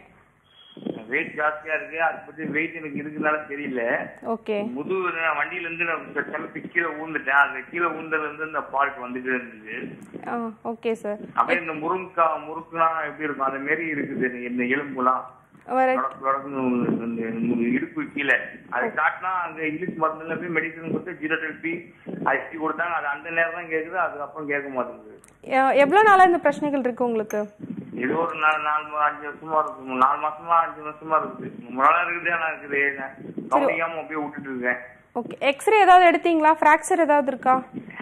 வெயிட் ஜாஸ்தியா இருக்கு அதை பத்தி வெயிட் எனக்கு இருக்குனால தெரியல ஓகே முதுகு நான் வண்டியில இருந்து நான் கிளம்பி கீழே ஊந்துட்டேன் அந்த கீழே ஊந்ததுல இருந்து இந்த ஃபால்ட் வந்துட்டு இருந்தது ஆ ஓகே சார் அப்படியே இந்த முருங்கா முறுக்குனா எப்படி இருக்கும் அந்த மாரி இருக்குது இந்த எலும்புலாம் வேற தொடக்கு தொடக்குன்னு இந்த இந்த இடுப்பு கீழே அதை காட்டினா அங்க இங்கிலீஷ் மருந்துல போய் மெடிசன் கொடுத்து ஜீரோ டெல்பி அரிசி கொடுத்தாங்க அது அந்த நேரம் தான் கேக்குது அதுக்கப்புறம் கேட்க மாட்டேங்குது எ- எவ்வளோ நாளாக இந்த பிரச்சனைகள் இருக்கு உங்களுக்கு இது ஒரு நாலு நாலு மா- அஞ்சு வருஷமா இருக்கு நாலு மாசமா அஞ்சு வருஷமா இருக்குது ரொம்ப நாளா இருக்குது ஆனா இருக்குது நான் கவனிக்காம அப்படியே விட்டுட்டு இருக்கேன் ஓகே எக்ஸ்ரே ஏதாவது எடுத்தீங்களா ஃப்ராக்சர் ஏதாவது இருக்கா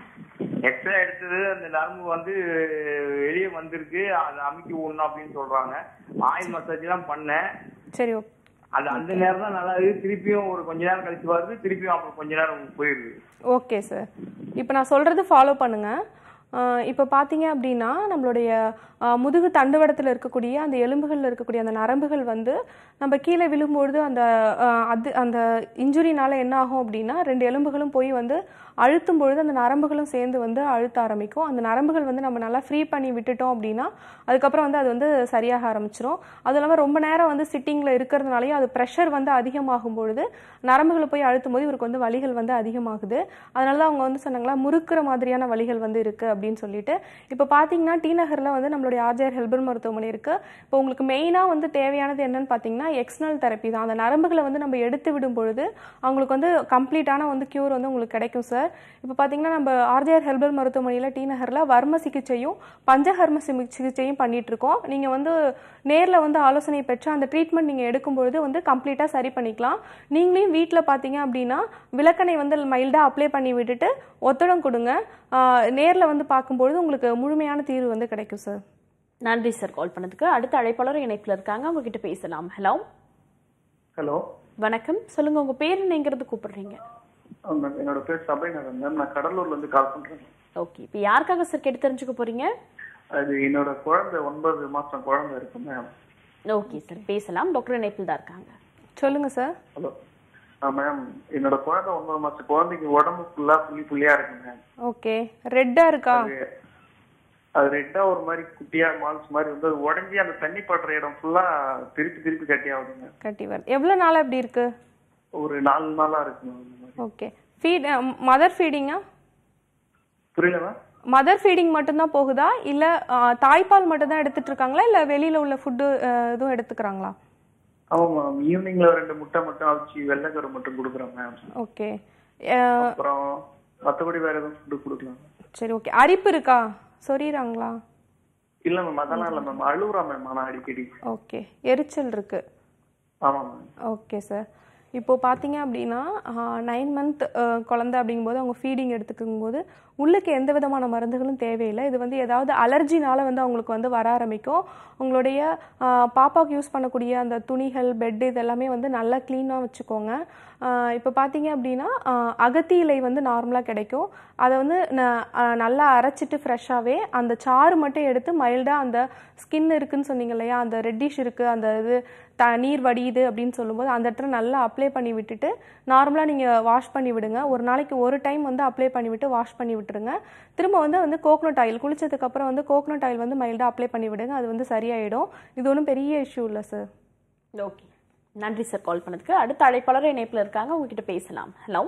எக்ஸ்ரே எடுத்தது அந்த நரம்பு வந்து வெளியே வந்திருக்கு அதை அமுக்கி விடணும் அப்படின்னு சொல்றாங்க ஆயில் மசாஜ் எல்லாம் பண்ணேன் சரி ஓகே அது அந்த நேரம் தான் நல்லா இருக்கு திருப்பியும் ஒரு கொஞ்ச நேரம் கழிச்சு வருது திருப்பியும் அப்புறம் கொஞ்ச நேரம் போயிருது ஓகே சார் இப்போ நான் சொல்கிறது ஃபாலோ பண்ணுங்கள் இப்போ பார்த்தீங்க அப்படின்னா நம்மளுடைய ஆஹ், முதுகு தண்டுவடத்தில் இருக்கக்கூடிய அந்த எலும்புகளில் இருக்கக்கூடிய அந்த நரம்புகள் வந்து நம்ம கீழே விழும்பொழுது அந்த ஆஹ், அது அந்த இன்ஜுரினால என்ன ஆகும் அப்படின்னா ரெண்டு எலும்புகளும் போய் வந்து அழுத்தும் பொழுது அந்த நரம்புகளும் சேர்ந்து வந்து அழுத்த ஆரம்பிக்கும் அந்த நரம்புகள் வந்து நம்ம நல்லா ஃப்ரீ பண்ணி விட்டுட்டோம் அப்படின்னா அதுக்கப்புறம் வந்து அது வந்து சரியாக ஆரம்பிச்சிரும் அதுவும் இல்லாமல் ரொம்ப நேரம் வந்து சிட்டிங்கில் இருக்கிறதுனாலையும் அது ப்ரெஷர் வந்து அதிகமாகும் பொழுது நரம்புகளை போய் அழுத்தும் போது இவருக்கு வந்து வலிகள் வந்து அதிகமாகுது அதனால தான் அவங்க வந்து சொன்னாங்களா முறுக்குற மாதிரியான வலிகள் வந்து இருக்குது அப்படின்னு சொல்லிட்டு இப்போ பார்த்தீங்கன்னா டி நகரில் வந்து நம்மளுடைய ஆர்ஜிஆர் ஹெல்பர் மருத்துவமனை இருக்குது இப்போ உங்களுக்கு மெயினாக வந்து தேவையானது என்னன்னு பார்த்தீங்கன்னா எக்ஸ்னல் தெரப்பி தான் அந்த நரம்புகளை வந்து நம்ம எடுத்து விடும் பொழுது அவங்களுக்கு வந்து கம்ப்ளீட்டான வந்து க்யூர் வந்து உங்களுக்கு கிடைக்கும் சார் இப்போ பார்த்தீங்கன்னா நம்ம ஆர்ஜிஆர் ஹெல்பர் மருத்துவமனையில் டி நகரில் வர்ம சிகிச்சையும் பஞ்சஹர்ம சிமி- சிகிச்சையும் பண்ணிட்டு இருக்கோம் நீங்கள் வந்து நேரில் வந்து ஆலோசனை பெற்று அந்த ட்ரீட்மெண்ட் நீங்கள் எடுக்கும்பொழுது வந்து கம்ப்ளீட்டாக சரி பண்ணிக்கலாம் நீங்களையும் வீட்டில் பார்த்தீங்க அப்படின்னா விளக்கணை வந்து மைல்டாக அப்ளை பண்ணி விட்டுட்டு ஒத்தடம் கொடுங்க நேரில் வந்து பார்க்கும்பொழுது உங்களுக்கு முழுமையான தீர்வு வந்து கிடைக்கும் சார் நன்றி சார் கால் பண்ணதுக்கு அடுத்த அழைப்பாளர் இணைப்பில் இருக்காங்க அவங்க கிட்ட பேசலாம் ஹலோ ஹலோ வணக்கம் சொல்லுங்க உங்க பேர் என்னங்கிறது கூப்பிடுறீங்க மேம் என்னோட பேர் சபைநகர் மேம் நான் கடலூர்ல இருந்து கால் பண்றேன் ஓகே இப்போ யாருக்காக சார் கேட்டு தெரிஞ்சுக்க போறீங்க அது என்னோட குழந்தை ஒன்பது மாசம் குழந்தை இருக்கு மேம் ஓகே சார் பேசலாம் டாக்டர் இணைப்பில் தான் இருக்காங்க சொல்லுங்கள் சார் ஹலோ மேம் என்னோட குழந்தை ஒன்பது மாசம் குழந்தைக்கு உடம்பு ஃபுல்லா புள்ளி புள்ளியா இருக்கு மேம் ஓகே ரெட்டாக இருக்கா அது- அது ரெட்டா ஒரு மாதிரி குட்டியா மால்ஸ் மாதிரி வந்து அது உடஞ்சி அந்த தண்ணி படுற இடம் ஃபுல்லா திருப்பி திருப்பி கட்டி ஆகுதுங்க கட்டி வருது எவ்வளோ நாளாக இப்படி இருக்கு ஒரு நாலு நாளா இருக்கு மேம் இந்த மாதிரி ஓகே ஃபீட் மதர் ஃபீடிங்கா புரியல மேம் மதர் ஃபீடிங் மட்டும்தான் போகுதா இல்லை தாய்ப்பால் மட்டும்தான் எடுத்துட்டு இருக்காங்களா இல்லை வெளியில் உள்ள ஃபுட்டு எதுவும் எடுத்துக்கிறாங்களா ஆமா மேம் ஈவினிங்ல ரெண்டு முட்டை மட்டும் அவிச்சு வெள்ளைக்கரு மட்டும் கொடுக்குறேன் மேம் ஓகே அப்புறம் மத்தபடி வேற எதுவும் ஃபுட்டு கொடுக்கலாம் சரி ஓகே அரிப்பு இருக்கா சொரியிறாங்களா இல்ல மேம் அதெல்லாம் இல்ல மேம் அழுகுறா மேம் ஆனா அடிக்கடி ஓகே எரிச்சல் இருக்கு ஆமா மேம் ஓகே சார் இப்போ பார்த்தீங்க அப்படின்னா நைன் மந்த் குழந்தை அப்படிங்கும்போது அவங்க ஃபீடிங் எடுத்துக்கும் போது உள்ளுக்கு எந்த விதமான மருந்துகளும் தேவையில்லை இது வந்து ஏதாவது அலர்ஜினால வந்து அவங்களுக்கு வந்து வர ஆரம்பிக்கும் உங்களுடைய ஆஹ், பாப்பாவுக்கு யூஸ் பண்ணக்கூடிய அந்த துணிகள் பெட் இது எல்லாமே வந்து நல்லா க்ளீனாக வச்சுக்கோங்க ஆஹ், இப்போ பார்த்தீங்க அப்படின்னா ஆஹ், அகத்தி இலை வந்து நார்மலாக கிடைக்கும் அதை வந்து ந- ஆஹ், நல்லா அரைச்சிட்டு ஃப்ரெஷ்ஷாகவே அந்த சாறு மட்டும் எடுத்து மைல்டாக அந்த ஸ்கின் இருக்குன்னு சொன்னீங்க இல்லையா அந்த ரெட்டிஷ் இருக்குது அந்த இது த நீர் வடியுது அப்படின்னு சொல்லும்போது அந்த இடத்துல நல்லா அப்ளை பண்ணி விட்டுட்டு நார்மலாக நீங்கள் வாஷ் பண்ணி விடுங்க ஒரு நாளைக்கு ஒரு டைம் வந்து அப்ளை பண்ணி விட்டு வாஷ் பண்ணி விட்டுருங்க திரும்ப வந்து வந்து கோகனட் ஆயில் குளிச்சதுக்கப்புறம் வந்து கோகனட் ஆயில் வந்து மைல்டாக அப்ளை பண்ணி விடுங்க அது வந்து சரியாயிடும் இது ஒன்றும் பெரிய இஷ்யூ இல்லை சார் ஓகே நன்றி சார் கால் பண்ணதுக்கு அடுத்த அழைப்பாளர் இணைப்புல இருக்காங்க உங்ககிட்ட பேசலாம் ஹலோ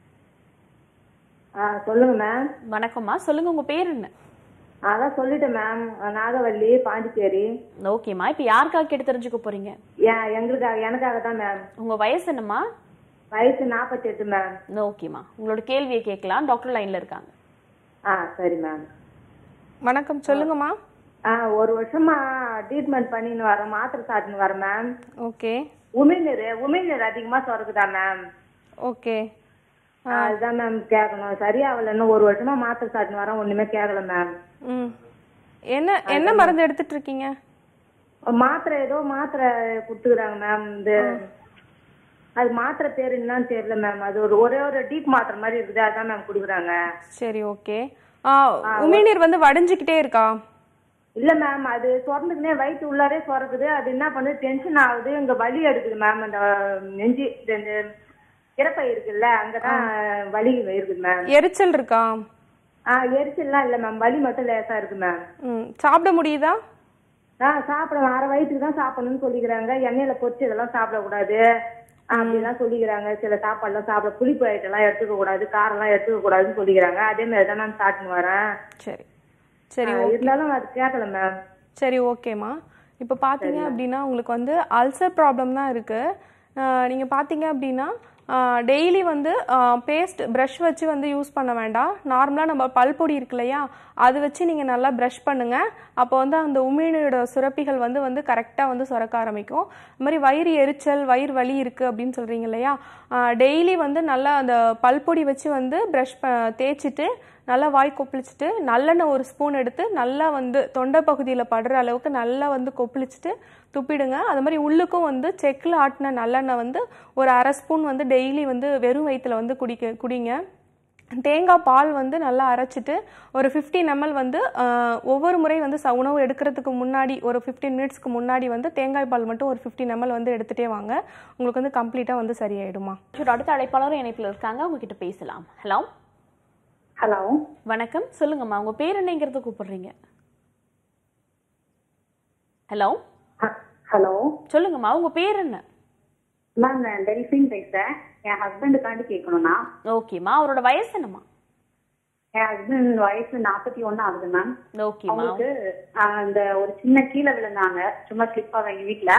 ஆ சொல்லுங்க மேம் வணக்கம்மா சொல்லுங்க உங்க பேர் என்ன அதான் சொல்லிட்டேன் மேம் நாகவல்லி பாண்டிச்சேரி ஓகேம்மா இப்போ யாருக்காக கேட்டு தெரிஞ்சுக்க போறீங்க ஏன் எங்களுக்காக எனக்காக தான் மேம் உங்க வயசு என்னம்மா வயசு நாற்பத்தெட்டு மேம் ஓகேம்மா உங்களோட கேள்வியை கேட்கலாம் டாக்டர் லைன்ல இருக்காங்க ஆ சரி மேம் வணக்கம் சொல்லுங்கம்மா ஆ ஒரு வருஷமா ட்ரீட்மெண்ட் பண்ணின்னு வரேன் மாத்திரை சாப்பிட்டுன்னு வரேன் மேம் ஓகே உமிழ்நீர் உமிழ்நீர் அதிகமா சுரக்குதா மேம் ஓகே அதுதான் மேம் கேட்கணும் சரியாகல இன்னும் ஒரு வருஷமா மாத்திரை சாப்பிட்டுன்னு வரேன் ஒண்ணுமே கேட்கல மேம் ம் என்ன என்ன மருந்து எடுத்துட்டு இருக்கீங்க மாத்திரை ஏதோ மாத்திரை கொடுத்துக்கிறாங்க மேம் இந்த அது மாத்திரை பேர் என்னன்னு தெரியல மேம் அது ஒரு ஒரே ஒரு டீப் மாத்திரை மாதிரி இருக்குது அதான் மேம் கொடுக்குறாங்க சரி ஓகே ஆ உமிழ்நீர் வந்து வடிஞ்சுக்கிட்டே இருக்கா இல்ல மேம் அது சுரந்துக்குனே வயிற்று உள்ளாரே சுரக்குது அது என்ன பண்ணுது டென்ஷன் ஆகுது இங்க வலி எடுக்குது மேம் அந்த நெஞ்சு இந்த இந்த இறப்பை இருக்குல்ல அங்கதான் வலி இருக்குது மேம் எரிச்சல் இருக்கா ஆ எரிச்சல்லாம் இல்ல மேம் வலி மட்டும் லேசா இருக்கு மேம் ம் சாப்பிட முடியுதா ஆ சாப்பிட அரை வயிற்றுக்கு தான் சாப்பிடணும்னு சொல்லிக்கிறாங்க எண்ணெயில பொரிச்சு இதெல்லாம் சாப்பிடக்கூடாது அப்படிலாம் சொல்லிக்கிறாங்க சில சாப்பாடுலாம் சாப்பிட புளிப்பு ஐட்டம்லாம் எடுத்துக்க கூடாது காரம்லாம் எடுத்துக்க கூடாதுன்னு சொல்லிக்கிறாங்க அதே மாதிரி தான் நான் சாப்பிட்டுன்னு வரேன் சரி சரி ஆ, இருந்தாலும் அது கேட்கல மேம் சரி ஓகேம்மா இப்போ பார்த்தீங்க அப்படின்னா உங்களுக்கு வந்து அல்சர் ப்ராப்ளம் தான் இருக்குது நீங்கள் பார்த்தீங்க அப்படின்னா டெய்லி வந்து பேஸ்ட் ப்ரஷ் வச்சு வந்து யூஸ் பண்ண வேண்டாம் நார்மலாக நம்ம பல்பொடி இருக்கு இல்லையா அது வச்சு நீங்கள் நல்லா ப்ரஷ் பண்ணுங்கள் அப்போ வந்து அந்த உமிழ்நீரோட சுரப்பிகள் வந்து வந்து கரெக்டாக வந்து சுரக்க ஆரம்பிக்கும் இந்த மாதிரி வயிறு எரிச்சல் வயிறு வலி இருக்குது அப்படின்னு சொல்கிறீங்க இல்லையா டெய்லி வந்து நல்லா அந்த பல்பொடி வச்சு வந்து ப்ரஷ் தேய்ச்சிட்டு நல்லா வாய் கொப்பளிச்சுட்டு நல்லெண்ணெய் ஒரு ஸ்பூன் எடுத்து நல்லா வந்து தொண்டை பகுதியில் படுற அளவுக்கு நல்லா வந்து கொப்பளிச்சுட்டு துப்பிடுங்க அது மாதிரி உள்ளுக்கும் வந்து செக்கில் ஆட்டின நல்லெண்ணெய் வந்து ஒரு அரை ஸ்பூன் வந்து டெய்லி வந்து வெறும் வயிற்றுல வந்து குடிக்க குடிங்க தேங்காய் பால் வந்து நல்லா அரைச்சிட்டு ஒரு 15 ml வந்து ஆஹ், ஒவ்வொரு முறை வந்து ச உணவு எடுக்கிறதுக்கு முன்னாடி ஒரு ஃபிஃப்டீன் மினிட்ஸ்க்கு முன்னாடி வந்து தேங்காய் பால் மட்டும் ஒரு 15 ml வந்து எடுத்துகிட்டே வாங்க உங்களுக்கு வந்து கம்ப்ளீட்டாக வந்து சரியாயிடுமா சரி, அடுத்த அழைப்பாளரும் இணைப்புல இருக்காங்க உங்ககிட்ட பேசலாம் ஹலோ ஹலோ வணக்கம் சொல்லுங்கம்மா உங்க பேர் என்னங்கிறத கூப்பிடுறீங்க ஹலோ ஹலோ சொல்லுங்கம்மா உங்க பேர் என்ன மேம் நான் டெல்ஃபின் பேசுறேன் என் ஹஸ்பண்டுக்காண்டி கேட்கணும்னா ஓகேம்மா அவரோட வயசு என்னம்மா என் ஹஸ்பண்ட் வயசு நாற்பத்தி ஒண்ணு ஆகுது மேம் ஓகேம்மா அவங்களுக்கு ஆஹ், அந்த ஒரு சின்ன கீழே விழுந்தாங்க சும்மா ஸ்லிப் ஆக எங்க வீட்டுல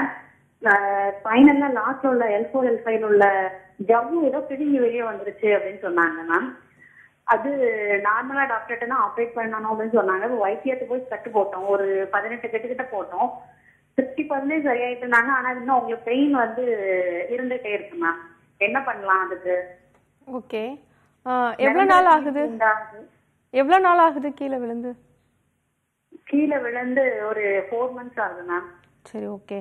ஃபைனல்ல லாஸ்ட்ல உள்ள எல் ஃபோர் எல் ஃபைவ் உள்ள ஜவ்வு ஏதோ பிரிஞ்சு வெளியே வந்துருச்சு அப்படின்னு சொன்னாங்க மேம் அது நார்மலா டாக்டர்கிட்ட தான் ஆப்ரேட் பண்ணணும் அப்படின்னு சொன்னாங்க வைத்தியத்தை போய் கட்டு போட்டோம் ஒரு பதினெட்டு கட்டு கிட்ட போட்டோம் சிக்ஸ்டி பர்சன்டேஜ் சரியாயிட்டு இருந்தாங்க ஆனா இன்னும் உங்களுக்கு பெயின் வந்து இருந்துட்டே இருக்கு மேம் என்ன பண்ணலாம் அதுக்கு ஓகே எவ்வளோ நாள் ஆகுது எவ்வளோ நாள் ஆகுது கீழே விழுந்து கீழே விழுந்து ஒரு ஃபோர் மந்த்ஸ் ஆகுது மேம் சரி ஓகே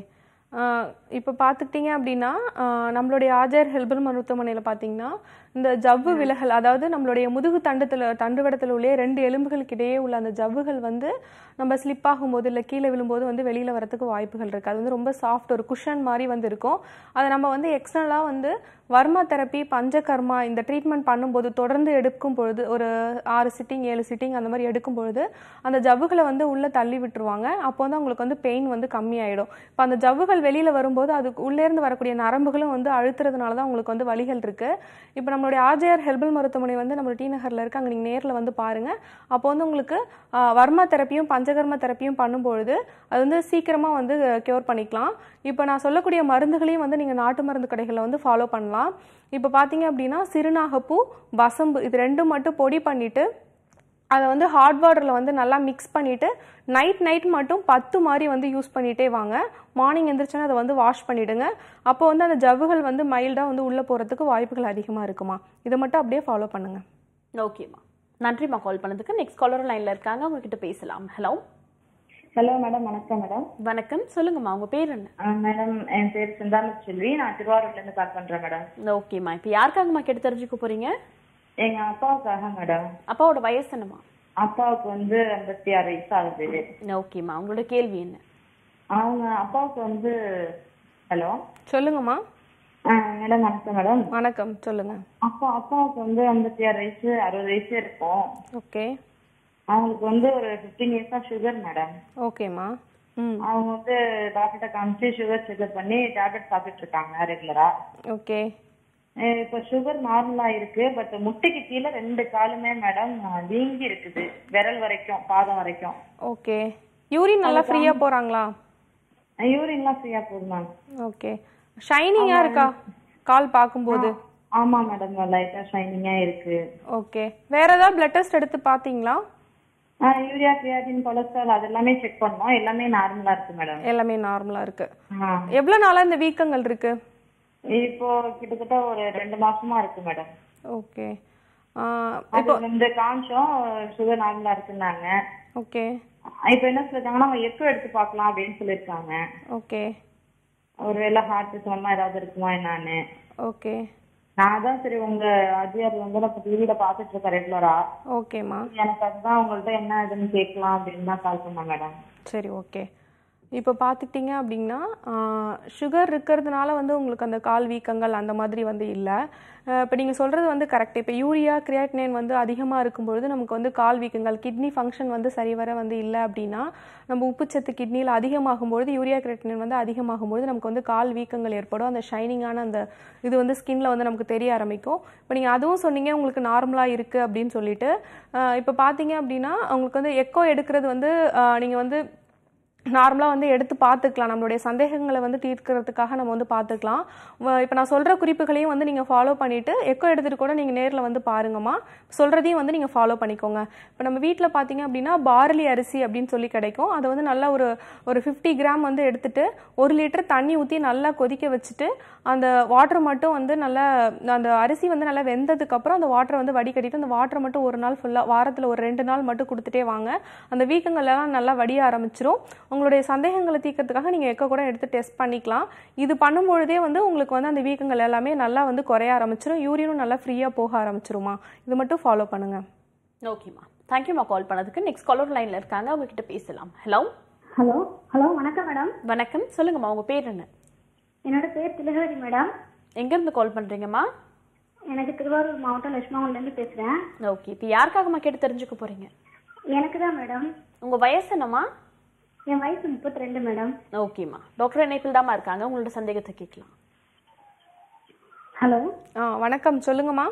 இப்போ பார்த்துக்கிட்டிங்க அப்படின்னா ஆஹ் நம்மளுடைய ஆஜர் ஹெல்பல் மருத்துவமனையில் பார்த்தீங்கன்னா இந்த ஜவ்வு விலகல் அதாவது நம்மளுடைய முதுகு தண்டத்தில் தண்டுவடத்தில் உள்ள ரெண்டு எலும்புகளுக்கு இடையே உள்ள அந்த ஜவ்வுகள் வந்து நம்ம ஸ்லிப் ஆகும்போது இல்லை கீழே விழும்போது வந்து வெளியில் வரதுக்கு வாய்ப்புகள் இருக்குது அது வந்து ரொம்ப சாஃப்ட் ஒரு குஷன் மாதிரி வந்து இருக்கும் அதை நம்ம வந்து எக்ஸ்டர்னலாக வந்து வர்மா தெரப்பி பஞ்சகர்மா இந்த ட்ரீட்மெண்ட் பண்ணும்போது தொடர்ந்து எடுக்கும் பொழுது ஒரு ஆறு சிட்டிங் ஏழு சிட்டிங் அந்த மாதிரி எடுக்கும் பொழுது அந்த ஜவ்வுகளை வந்து உள்ளே தள்ளி விட்டுருவாங்க அப்போ வந்து அவங்களுக்கு வந்து பெயின் வந்து கம்மியாயிடும் இப்போ அந்த ஜவ்வுகள் வெளியில் வரும்போது அதுக்கு உள்ளேருந்து வரக்கூடிய நரம்புகளும் வந்து அழுத்துறதுனால தான் உங்களுக்கு வந்து வலிகள் இருக்குது இப்போ நம்மளுடைய ஆர்ஜிஆர் ஹெல்பல் மருத்துவமனை வந்து நம்ம டி நகரில் இருக்கு அங்கே நீங்கள் நேரில் வந்து பாருங்கள் அப்போ வந்து உங்களுக்கு ஆஹ், வர்மா தெரப்பியும் பஞ்சகர்ம தெரப்பியும் பண்ணும்பொழுது அது வந்து சீக்கிரமாக வந்து க்யூர் பண்ணிக்கலாம் இப்போ நான் சொல்லக்கூடிய மருந்துகளையும் வந்து நீங்கள் நாட்டு மருந்து கடைகளில் வந்து ஃபாலோ பண்ணலாம் இப்போ பார்த்தீங்க அப்படின்னா சிறுநாகப்பூ வசம்பு இது ரெண்டும் மட்டும் பொடி பண்ணிவிட்டு அதை வந்து ஹாட் வாட்டரில் வந்து நல்லா மிக்ஸ் பண்ணிவிட்டு நைட் நைட் மட்டும் பத்து மாதிரி வந்து யூஸ் பண்ணிகிட்டே வாங்க மார்னிங் எந்திரிச்சோன்னா அதை வந்து வாஷ் பண்ணிவிடுங்க அப்போ வந்து அந்த ஜவ்வுகள் வந்து மைல்டாக வந்து உள்ளே போகிறதுக்கு வாய்ப்புகள் அதிகமாக இருக்குமா இதை மட்டும் அப்படியே ஃபாலோ பண்ணுங்கள் ஓகேம்மா நன்றிம்மா கால் பண்ணதுக்கு நெக்ஸ்ட் காலர் லைன்ல இருக்காங்க உங்ககிட்ட பேசலாம் ஹலோ ஹலோ மேடம் வணக்கம் மேடம் வணக்கம் சொல்லுங்கம்மா உங்க பேர் என்ன மேடம் என் பேர் சிந்தாம செல்வி நான் திருவாரூர்ல இருந்து கால் பண்றேன் மேடம் ஓகேம்மா இப்போ யாருக்காகம்மா கேட்டு தெரிஞ்சுக்க போறீங்க எங்க அப்பாவுக்காக மேடம் அப்பாவோட வயசு என்னம்மா அப்பாவுக்கு வந்து ஐம்பத்தி ஆறு வயசு ஆகுது ஓகேம்மா உங்களோட கேள்வி என்ன அவங்க அப்பாவுக்கு வந்து ஹலோ சொல்லுங்கம்மா மேடம் வணக்கம் மேடம் வணக்கம் சொல்லுங்க அப்பா அப்பாவுக்கு வந்து ஐம்பத்தி ஆறு வயசு அறுபது வயசு இருக்கும் ஓகே அவங்களுக்கு வந்து ஒரு ஃபிஃப்டீன் இயர்ஸா சுகர் மேடம் ஓகேம்மா ம் அவங்க வந்து டாக்டர்கிட்ட காமிச்சு சுகர் செக்அப் பண்ணி டேப்லெட் சாப்பிட்டுட்டு இருக்காங்க ரெகுலரா ஓகே இப்போ சுகர் நார்மலா இருக்கு பட் முட்டைக்கு கீழே ரெண்டு காலுமே மேடம் வீங்கி இருக்குது விரல் வரைக்கும் பாதம் வரைக்கும் ஓகே யூரின் நல்லா ஃப்ரீயா போறாங்களா யூரின்லாம் ஃப்ரீயா போகுது மேம் ஓகே ஷைனிங்கா இருக்கா கால் பார்க்கும்போது ஆமா மேடம் லைட்டா ஷைனிங்கா இருக்கு ஓகே வேற ஏதாவது பிளட் டெஸ்ட் எடுத்து பாத்தீங்களா யூரியா கிரியாட்டின் கொலஸ்ட்ரால் அது எல்லாமே செக் பண்ணோம் எல்லாமே நார்மலா இருக்கு மேடம் எல்லாமே நார்மலா இருக்கு ஆ. எவ்வளவு நாளா இந்த வீக்கங்கள் இருக்கு இப்போ கிட்டத்தட்ட ஒரு ரெண்டு மாசமா இருக்கு மேடம் ஓகே அது வந்து காமிச்சோம் சுகர் நார்மலா இருக்குன்னாங்க ஓகே இப்போ என்ன சொல்லிருக்காங்கன்னா அவங்க எக்கோ எடுத்து பார்க்கலாம் அப்படின்னு சொல்லியிருக்காங்க ஓகே ஒருவேளை ஹார்ட் சம்பந்தமா ஏதாவது இருக்குமா என்னன்னு ஓகே நான் தான் சரி உங்க அதிகாரி வந்து நான் டிவியில பாத்துட்டு இருக்கேன் ரெகுலரா ஓகேம்மா எனக்கு அதுதான் உங்கள்ட்ட என்ன இதுன்னு கேட்கலாம் அப்படின்னு தான் கால் பண்ணேன் மேடம் சரி ஓகே இப்போ பார்த்துக்கிட்டிங்க அப்படின்னா சுகர் இருக்கிறதுனால வந்து உங்களுக்கு அந்த கால் வீக்கங்கள் அந்த மாதிரி வந்து இல்லை இப்போ நீங்கள் சொல்கிறது வந்து கரெக்ட் இப்போ யூரியா கிரியாட்டினைன் வந்து அதிகமாக இருக்கும்பொழுது நமக்கு வந்து கால் வீக்கங்கள் கிட்னி ஃபங்க்ஷன் வந்து சரிவர வந்து இல்லை அப்படின்னா நம்ம உப்புச்சத்து கிட்னியில் அதிகமாகும்பொழுது யூரியா கிரியாட்டினைன் வந்து அதிகமாகும்பொழுது நமக்கு வந்து கால் வீக்கங்கள் ஏற்படும் அந்த ஷைனிங்கான அந்த இது வந்து ஸ்கின்ல வந்து நமக்கு தெரிய ஆரம்பிக்கும் இப்போ நீங்கள் அதுவும் சொன்னீங்க உங்களுக்கு நார்மலாக இருக்குது அப்படின்னு சொல்லிட்டு இப்போ பார்த்தீங்க அப்படின்னா உங்களுக்கு வந்து எக்கோ எடுக்கிறது வந்து நீங்கள் வந்து நார்மலாக வந்து எடுத்து பார்த்துக்கலாம் நம்மளுடைய சந்தேகங்களை வந்து தீர்க்கறதுக்காக நம்ம வந்து பார்த்துக்கலாம் இப்போ நான் சொல்கிற குறிப்புகளையும் வந்து நீங்கள் ஃபாலோ பண்ணிவிட்டு எக்கோ எடுத்துகிட்டு கூட நீங்கள் நேரில் வந்து பாருங்கம்மா சொல்கிறதையும் வந்து நீங்கள் ஃபாலோ பண்ணிக்கோங்க இப்போ நம்ம வீட்டில் பார்த்தீங்க அப்படின்னா பார்லி அரிசி அப்படின்னு சொல்லி கிடைக்கும் அதை வந்து நல்லா ஒரு ஒரு ஃபிஃப்டி கிராம் வந்து எடுத்துட்டு ஒரு லிட்டர் தண்ணி ஊற்றி நல்லா கொதிக்க வச்சுட்டு அந்த வாட்டர் மட்டும் வந்து நல்லா அந்த அரிசி வந்து நல்லா வெந்ததுக்கப்புறம் அந்த வாட்டரை வந்து வடிகட்டிட்டு அந்த வாட்டரை மட்டும் ஒரு நாள் ஃபுல்லாக வாரத்தில் ஒரு ரெண்டு நாள் மட்டும் கொடுத்துட்டே வாங்க அந்த வீக்கங்கள் எல்லாம் நல்லா வடிய ஆரம்பிச்சிரும் உங்களுடைய சந்தேகங்களை தீர்க்கறதுக்காக நீங்கள் எக்க கூட எடுத்து டெஸ்ட் பண்ணிக்கலாம் இது பண்ணும்பொழுதே வந்து உங்களுக்கு வந்து அந்த வீக்கங்கள் எல்லாமே நல்லா வந்து குறைய ஆரம்பிச்சிரும் யூரினும் நல்லா ஃப்ரீயாக போக ஆரம்பிச்சிருமா இது மட்டும் ஃபாலோ பண்ணுங்க ஓகேம்மா தேங்க்யூம்மா கால் பண்ணதுக்கு நெக்ஸ்ட் காலர் லைன்ல இருக்காங்க அவங்க கிட்ட பேசலாம் ஹலோ ஹலோ ஹலோ வணக்கம் மேடம் வணக்கம் சொல்லுங்கம்மா உங்க பேர் என்ன என்னோட பேர் திலகவதி மேடம் எங்க இருந்து கால் பண்றீங்கம்மா எனக்கு திருவாரூர் மாவட்டம் லட்சுமணன்ல இருந்து பேசுறேன் ஓகே இப்போ யாருக்காகம்மா கேட்டு தெரிஞ்சுக்க போறீங்க எனக்கு தான் மேடம் உங்க வயசு என்னம்மா என் வயசு முப்பத்தி ரெண்டு மேடம் ஓகேம்மா டாக்டர் இணைப்பில் தாம்மா இருக்காங்க உங்களோட சந்தேகத்தை கேட்கலாம் ஹலோ ஆ வணக்கம் சொல்லுங்கம்மா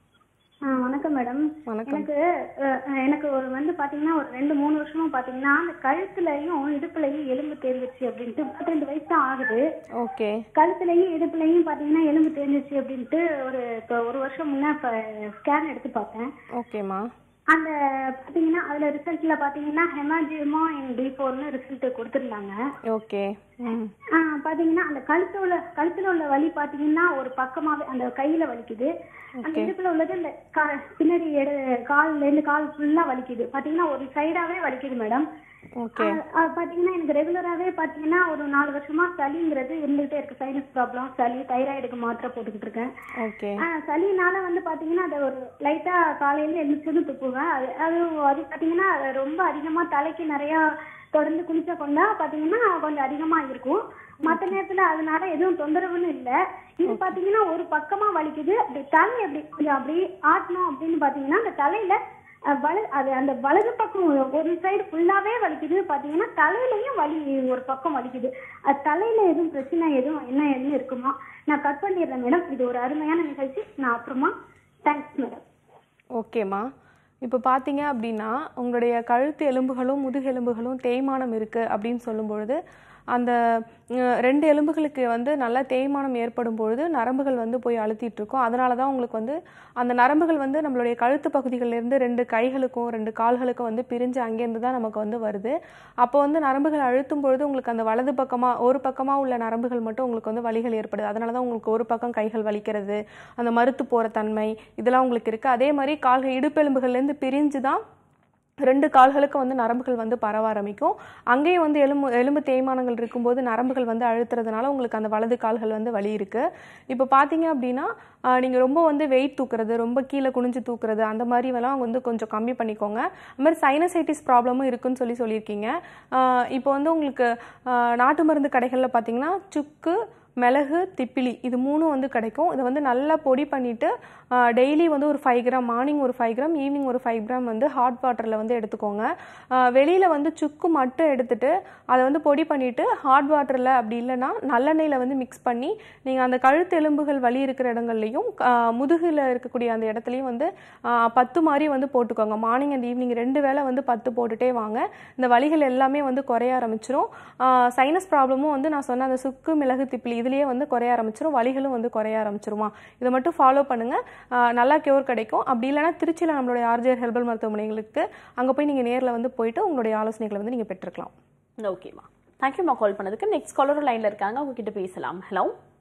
ஆ வணக்கம் மேடம் வணக்கம். எனக்கு அஹ், அஹ், எனக்கு ஒரு வந்து பாத்தீங்கன்னா ஒரு ரெண்டு மூணு வருஷமா பாத்தீங்கன்னா அந்த கழுத்துலயும் இடுப்புலயும் எலும்பு தேர்ந்துச்சு அப்படின்ட்டு முப்பத்தி ரெண்டு வயசு தான் ஆகுது ஓகே கழுத்துலயும் இடுப்புலயும் பாத்தீங்கன்னா எலும்பு தேர்ந்துச்சு அப்படின்ட்டு ஒரு இப்போ ஒரு வருஷம் முன்ன இப்ப ஸ்கேன் எடுத்து பார்த்தேன் ஓகேம்மா அந்த பாத்தீங்கன்னா அதுல ரிசல்ட்ல பாத்தீங்கன்னா ஹெமாஜியமோ டி ஃபோர்னு ரிசல்ட் கொடுத்துருந்தாங்க ஓகே ம் ஆ, பாத்தீங்கன்னா அந்த கழுத்து உள்ள கழுத்துல உள்ள வலி பாத்தீங்கன்னா ஒரு பக்கமாவே அந்த கையில வலிக்குது அந்த இடுப்புல உள்ளது இந்த கா- பின்னாடி எடு கால்ல இருந்து கால் ஃபுல்லா வலிக்குது பாத்தீங்கன்னா ஒரு சைடாவே வலிக்குது மேடம் ஓகே பாத்தீங்கன்னா எனக்கு ரெகுலராவே பாத்தீங்கன்னா ஒரு நாலு வருஷமா சளிங்கிறது இருந்துகிட்டே இருக்கு சைனஸ் ப்ராப்ளம் சளி தைராய்டுக்கு மாத்திரை போட்டுக்கிட்டு இருக்கேன் ஓகே ஆ, சளினால வந்து பாத்தீங்கன்னா அது ஒரு லைட்டா காலையில எழுந்திரிச்சதும் துப்புவேன் அது அது அது பாத்தீங்கன்னா அது ரொம்ப அதிகமா தலைக்கு நிறைய தொடர்ந்து குளிச்ச கொண்டா பாத்தீங்கன்னா கொஞ்சம் அதிகமா இருக்கும் மத்த நேரத்துல அதனால எதுவும் தொந்தரவுன்னு இல்ல இது பாத்தீங்கன்னா ஒரு பக்கமா வலிக்குது அப்படி தலை அப்படி கொஞ்சம் அப்படி ஆட்டணும் அப்படின்னு பாத்தீங்கன்னா அந்த தலையில அஹ், வலு அது அந்த வலது பக்கம் ஒரு சைடு ஃபுல்லாவே வலிக்குது பாத்தீங்கன்னா தலையிலயும் வலி ஒரு பக்கம் வலிக்குது அது தலையில எதுவும் பிரச்சனை எதுவும் என்ன எதுவும் இருக்குமா நான் கட் பண்ணிடுறேன் மேடம் இது ஒரு அருமையான நிகழ்ச்சி நான் அப்புறமா தேங்க்ஸ் மேடம் ஓகேம்மா இப்போ பார்த்தீங்க அப்படின்னா உங்களுடைய கழுத்து எலும்புகளும் முதுகெலும்புகளும் தேய்மானம் இருக்குது அப்படின்னு சொல்லும் பொழுது அந்த அஹ், ரெண்டு எலும்புகளுக்கு வந்து நல்ல தேய்மானம் ஏற்படும் பொழுது நரம்புகள் வந்து போய் அழுத்திட்டு இருக்கும் அதனால தான் உங்களுக்கு வந்து அந்த நரம்புகள் வந்து நம்மளுடைய கழுத்து பகுதிகளிலிருந்து ரெண்டு கைகளுக்கும் ரெண்டு கால்களுக்கும் வந்து பிரிஞ்சு அங்கேருந்து தான் நமக்கு வந்து வருது அப்போ வந்து நரம்புகள் அழுத்தும் பொழுது உங்களுக்கு அந்த வலது பக்கமாக ஒரு பக்கமாக உள்ள நரம்புகள் மட்டும் உங்களுக்கு வந்து வலிகள் ஏற்படுது அதனால தான் உங்களுக்கு ஒரு பக்கம் கைகள் வலிக்கிறது அந்த மறுத்து போகிற தன்மை இதெல்லாம் உங்களுக்கு இருக்குது அதே மாதிரி கால்கள் இடுப்பெலும்புகள்லேருந்து பிரிஞ்சு தான் ரெண்டு கால்களுக்கு வந்து நரம்புகள் வந்து பரவ ஆரம்பிக்கும் அங்கேயும் வந்து எலும்பு எலும்பு தேய்மானங்கள் இருக்கும்போது நரம்புகள் வந்து அழுத்துறதுனால உங்களுக்கு அந்த வலது கால்கள் வந்து வலி இருக்கு இப்போ பார்த்தீங்க அப்படின்னா ஆஹ், நீங்க ரொம்ப வந்து வெயிட் தூக்குறது ரொம்ப கீழே குனிஞ்சு தூக்குறது அந்த மாதிரி எல்லாம் வந்து கொஞ்சம் கம்மி பண்ணிக்கோங்க அது மாதிரி சைனசைட்டிஸ் ப்ராப்ளமும் இருக்குன்னு சொல்லி சொல்லியிருக்கீங்க ஆஹ், இப்போ வந்து உங்களுக்கு ஆஹ், நாட்டு மருந்து கடைகளில் பார்த்தீங்கன்னா சுக்கு மிளகு திப்பிலி இது மூணும் வந்து கிடைக்கும் இதை வந்து நல்லா பொடி பண்ணிவிட்டு டெய்லி வந்து ஒரு ஃபைவ் கிராம் மார்னிங் ஒரு ஃபைவ் கிராம் ஈவினிங் ஒரு ஃபைவ் கிராம் வந்து ஹாட் வாட்டரில் வந்து எடுத்துக்கோங்க வெளியில் வந்து சுக்கு மட்டும் எடுத்துட்டு அதை வந்து பொடி பண்ணிவிட்டு ஹாட் வாட்டரில் அப்படி இல்லைன்னா நல்லெண்ணெயில் வந்து மிக்ஸ் பண்ணி நீங்கள் அந்த கழுத்து எலும்புகள் வலி இருக்கிற இடங்கள்லையும் முதுகில் இருக்கக்கூடிய அந்த இடத்துலையும் வந்து ஆஹ், பத்து மாதிரி வந்து போட்டுக்கோங்க மார்னிங் அண்ட் ஈவினிங் ரெண்டு வேளை வந்து பத்து போட்டுட்டே வாங்க இந்த வலிகள் எல்லாமே வந்து குறைய ஆரம்பிச்சிரும் சைனஸ் ப்ராப்ளமும் வந்து நான் சொன்ன அந்த சுக்கு மிளகு திப்பிலி இதுலேயே வந்து குறைய ஆரம்பிச்சிரும் வலிகளும் வந்து குறைய ஆரம்பிச்சிருமா இதை மட்டும் ஃபாலோ பண்ணுங்க ஆஹ், நல்லா கியூர் கிடைக்கும் அப்படி இல்லைன்னா திருச்சியில் நம்மளுடைய ஆர்ஜிஆர் ஹெர்பல் மருத்துவமனைகளுக்கு அங்கே போய் நீங்கள் நேரில் வந்து போயிட்டு உங்களுடைய ஆலோசனைகளை வந்து நீங்கள் பெற்றுக்கலாம் ஓகேம்மா தேங்க்யூம்மா கால் பண்ணதுக்கு நெக்ஸ்ட் காலரும் லைன்ல இருக்காங்க அவங்க கிட்ட பேசலாம் ஹலோ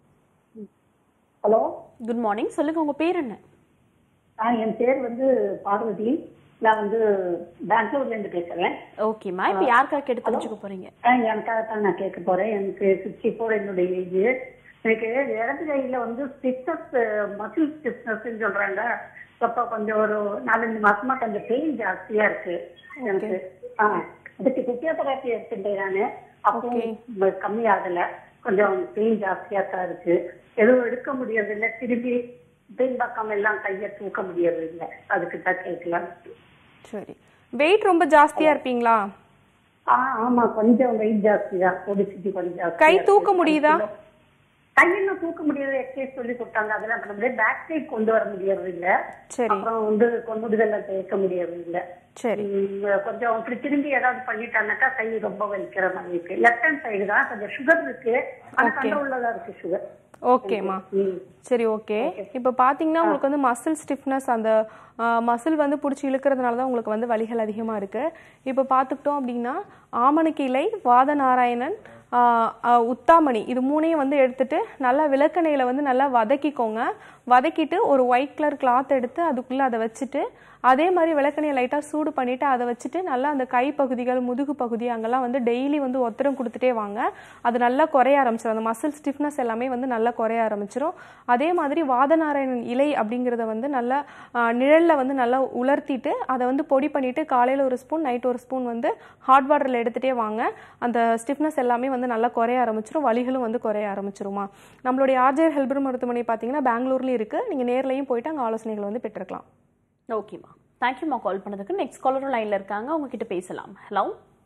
ஹலோ குட் மார்னிங் சொல்லுங்க உங்க பேர் என்ன ஆ என் பேர் வந்து பார்வதி நான் வந்து பெங்களூர்ல இருந்து பேசுறேன் ஓகேம்மா இப்போ யாருக்காக கேட்டு தெரிஞ்சுக்க போறீங்க ஆ, எனக்காக தான் நான் கேட்க போறேன் எனக்கு சிக்ஸ்டி ஃபோர் என்னுடைய ஏஜ் எனக்கு இடது கையில வந்து ஸ்டிஃப்னஸ் மசில் ஸ்டிஃப்னஸ் சொல்றாங்க அப்போ கொஞ்சம் ஒரு நாலஞ்சு மாசமா கொஞ்சம் பெயின் ஜாஸ்தியா இருக்கு எனக்கு ஆ அதுக்கு பிசியோதெரப்பி எடுத்துட்டேன் நானு அப்போ கம்மி ஆகல கொஞ்சம் பெயின் ஜாஸ்தியா தான் இருக்கு எதுவும் எடுக்க முடியறதில்ல திரும்பி பெயின் பக்கம் எல்லாம் கையை தூக்க முடியறதில்ல அதுக்கு தான் கேட்கலாம் சரி வெயிட் ரொம்ப ஜாஸ்தியாக இருப்பீங்களா ஆ ஆமா கொஞ்சம் வெயிட் ஜாஸ்தி தான் ஒபிசிட்டி கொஞ்சம் ஜாஸ்தி கை தூக்க முடியுதா கையெல்லாம் தூக்க முடியாது எக்ஸசைஸ் சொல்லி கொடுத்தாங்க அதெல்லாம் பண்ண முடியாது பேக் சைட் கொண்டு வர முடியறது இல்ல சரி அப்புறம் வந்து கொண்டுதெல்லாம் தேய்க்க முடியறது இல்ல சரி உம், கொஞ்சம் அப்படி திரும்பி ஏதாவது பண்ணிட்டானாக்கா கை ரொம்ப வலிக்கிற மாதிரி இருக்கு லெஃப்ட் ஹேண்ட் சைடு தான் கொஞ்சம் சுகர் இருக்கு ஆனா Okay. கண்ட்ரோல்ல தான் இருக்கு சுகர் ஓகேம்மா சரி ஓகே இப்போ பார்த்தீங்கன்னா உங்களுக்கு வந்து மசில் ஸ்டிஃப்னஸ் அந்த மசில் வந்து பிடிச்சி இழுக்கிறதுனால தான் உங்களுக்கு வந்து வலிகள் அதிகமாக இருக்குது இப்போ பார்த்துக்கிட்டோம் அப்படின்னா ஆமணக்கு இலை வாத நாராயணன் ஆ, ஆ, உத்தாமணி இது மூணையும் வந்து எடுத்துட்டு நல்லா விளக்கெண்ணெயில் வந்து நல்லா வதக்கிக்கோங்க வதக்கிட்டு ஒரு ஒயிட் கலர் கிளாத் எடுத்து அதுக்குள்ளே அதை வச்சுட்டு அதே மாதிரி விளக்கெண்ணெயை லைட்டாக சூடு பண்ணிவிட்டு அதை வச்சுட்டு நல்லா அந்த கை பகுதிகள் முதுகு பகுதி அங்கெல்லாம் வந்து டெய்லி வந்து ஒத்தரம் கொடுத்துட்டே வாங்க அது நல்லா குறைய ஆரம்பிச்சிடும் அந்த மசில் ஸ்டிஃப்னஸ் எல்லாமே வந்து நல்லா குறைய ஆரம்பிச்சிடும் அதே மாதிரி வாதநாராயணன் இலை அப்படிங்கிறத வந்து நல்லா நிழலில் வந்து நல்லா உலர்த்திட்டு அதை வந்து பொடி பண்ணிவிட்டு காலையில் ஒரு ஸ்பூன் நைட் ஒரு ஸ்பூன் வந்து ஹாட் வாட்டரில் எடுத்துகிட்டே வாங்க அந்த ஸ்டிஃப்னஸ் எல்லாமே வந்து நல்லா குறைய ஆரம்பிச்சிடும் வலிகளும் வந்து குறைய ஆரம்பிச்சிருமா நம்மளுடைய ஆர்ஜர் ஹெல்பர் மருத்துவமனை பார்த்தீங்கன்னா பெங்களூர்லேயும் இருக்குது நீங்கள் நேர்லையும் போயிட்டு அங்கே ஆலோசனைகளை வந்து பெற்றுக்கலாம் ஓகேம்மா தேங்க்யூம்மா கால் பண்ணதுக்கு நெக்ஸ்ட் காலரும் லைன்ல இருக்காங்க அவங்க கிட்ட பேசலாம் hello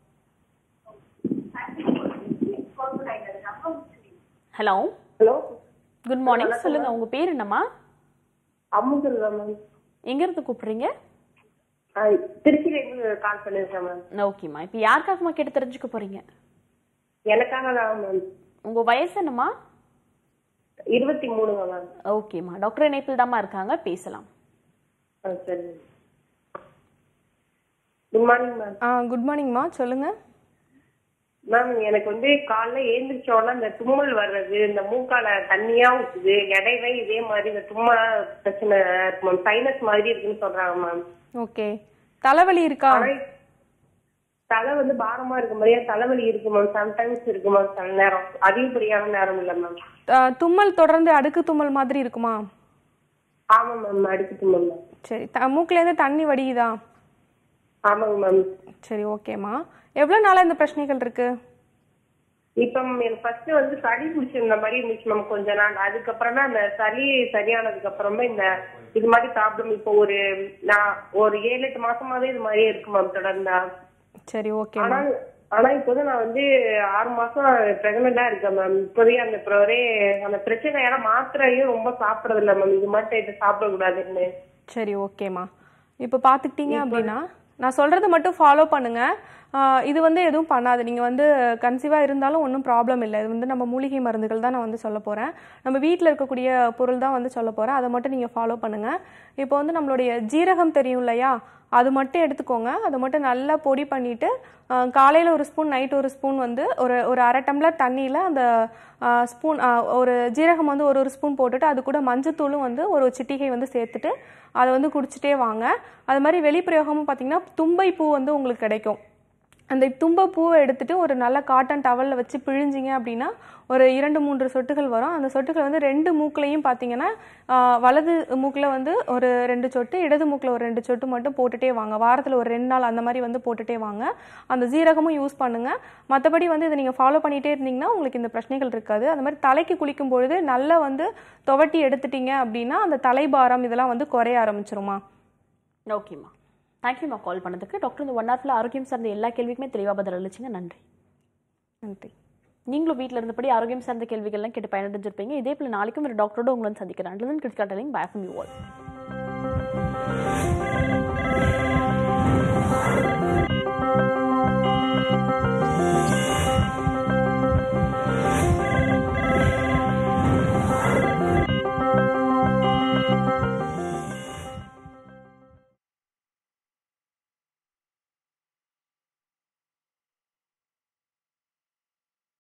hello hello good morning சொல்லுங்க உங்க பேர் என்னம்மா அம்முதுல்லா மேம் எங்க இருந்து கூப்பிடுறீங்க திருச்சியில இருந்து கால் பண்ணிருக்கேன் மேம் ஓகேம்மா இப்போ யாருக்காகம்மா கேட்டு தெரிஞ்சுக்க போறீங்க எனக்காக தான் மேம் உங்க வயசு என்னம்மா இருபத்தி மூணுங்க மேம் ஓகேம்மா டாக்டர் இணைப்பில் தாம்மா இருக்காங்க பேசலாம் ஆ சரி குட் மார்னிங் மேம் ஆ குட் மார்னிங்மா சொல்லுங்கள் மேம் எனக்கு வந்து காலைல எழுந்திரிச்ச உடனே இந்த தும்மல் வர்றது இந்த மூக்கால தண்ணியா ஊத்துது இடையில இதே மாதிரி இந்த தும்மல் பிரச்சனை இருக்கு மேம் சைனஸ் மாதிரி இருக்குன்னு சொல்றாங்க மேம் ஓகே தலைவலி இருக்கா தலை வந்து பாரமா இருக்க மாதிரியே தலைவலி இருக்கு மேம் சம்டைம்ஸ் இருக்கு மேம் சில நேரம் அதிகப்படியான நேரம் இல்ல மேம் ஆ, தும்மல் தொடர்ந்து அடுக்கு தும்மல் மாதிரி இருக்குமா ஆமா மேம் அடிக்கு தும்மல் மேம் சரி த மூக்குலேருந்து தண்ணி வடியுதா ஆமாங்க மேம் சரி ஓகேம்மா எவ்வளோ நாளாக இந்த பிரச்சனைகள் இருக்கு இப்ப எனக்கு ஃபர்ஸ்ட் வந்து சளி பிடிச்சிருந்த மாதிரி இருந்துச்சு மேம் கொஞ்ச நாள் அதுக்கப்புறம் தான் அந்த சளி சரியானதுக்கு அப்புறமா இந்த இது மாதிரி ப்ராப்ளம் இப்போ ஒரு நான் ஒரு ஏழு எட்டு மாசமாவே இது மாதிரியே இருக்கு மேம் தொடர்ந்தா சரி ஆனா ஓகேம்மா ஆனா இப்போது நான் வந்து ஆறு மாசம் பிரெக்னெண்டா இருக்கேன் மேம் இப்போதைக்கு அந்த பிற- ஒரே அந்த பிரச்சனை ஏன்னா மாத்திரையும் ரொம்ப சாப்பிடறது இல்ல மேம் இது மாதிரி இதை சாப்பிடக்கூடாதுன்னு சரி ஓகேம்மா இப்போ பார்த்துக்கிட்டீங்க அப்படின்னா நான் சொல்கிறத மட்டும் ஃபாலோ பண்ணுங்க ஆ, இது வந்து எதுவும் பண்ணாது நீங்கள் வந்து கன்சீவாக இருந்தாலும் ஒன்றும் ப்ராப்ளம் இல்லை இது வந்து நம்ம மூலிகை மருந்துகள் தான் நான் வந்து சொல்ல போகிறேன் நம்ம வீட்டில் இருக்கக்கூடிய பொருள் தான் வந்து சொல்ல போகிறேன் அதை மட்டும் நீங்கள் ஃபாலோ பண்ணுங்கள் இப்போ வந்து நம்மளுடைய ஜீரகம் தெரியும் இல்லையா அது மட்டும் எடுத்துக்கோங்க அதை மட்டும் நல்லா பொடி பண்ணிவிட்டு காலையில் ஒரு ஸ்பூன் நைட் ஒரு ஸ்பூன் வந்து ஒரு ஒரு அரை டம்ளர் தண்ணியில் அந்த ஸ்பூன் ஒரு ஜீரகம் வந்து ஒரு ஒரு ஸ்பூன் போட்டுட்டு அது கூட மஞ்சத்தூளும் வந்து ஒரு சிட்டிகை வந்து சேர்த்துட்டு அதை வந்து குடிச்சிட்டே வாங்க அது மாதிரி வெளிப்பிரயோகமும் பார்த்தீங்கன்னா தும்பை பூ வந்து உங்களுக்கு கிடைக்கும் அந்த தும்பப்பூவை எடுத்துட்டு ஒரு நல்ல காட்டன் டவலில் வச்சு பிழிஞ்சிங்க அப்படின்னா ஒரு இரண்டு மூன்று சொட்டுகள் வரும் அந்த சொட்டுகள் வந்து ரெண்டு மூக்குலையும் பார்த்தீங்கன்னா ஆஹ், வலது மூக்கில் வந்து ஒரு ரெண்டு சொட்டு இடது மூக்கில் ஒரு ரெண்டு சொட்டு மட்டும் போட்டுட்டே வாங்க வாரத்தில் ஒரு ரெண்டு நாள் அந்த மாதிரி வந்து போட்டுட்டே வாங்க அந்த ஜீரகமும் யூஸ் பண்ணுங்க மற்றபடி வந்து இதை நீங்கள் ஃபாலோ பண்ணிகிட்டே இருந்தீங்கன்னா உங்களுக்கு இந்த பிரச்சனைகள் இருக்காது அந்த மாதிரி தலைக்கு குளிக்கும் பொழுது நல்லா வந்து துவட்டி எடுத்துட்டீங்க அப்படின்னா அந்த தலைபாரம் இதெல்லாம் வந்து குறைய ஆரம்பிச்சிருமா ஓகேம்மா தேங்க்யூம்மா கால் பண்ணதுக்கு டாக்டர் இந்த ஒன் ஹவர்ல ஆரோக்கியம் சார்ந்த எல்லா கேள்விக்குமே தெளிவாக பதில் அளிச்சிங்க நன்றி நன்றி நீங்களும் வீட்டில் இருந்தபடி ஆரோக்கியம் சார்ந்த கேள்விகள்லாம் கேட்டு பயனடைஞ்சிருப்பீங்க இதே போல நாளைக்கும் ஒரு டாக்டரோட உங்களை வந்து சந்திக்கிறேன் கிட்ஸ் காட்டலிங் பை ஃப்ரம் யூ ஆல்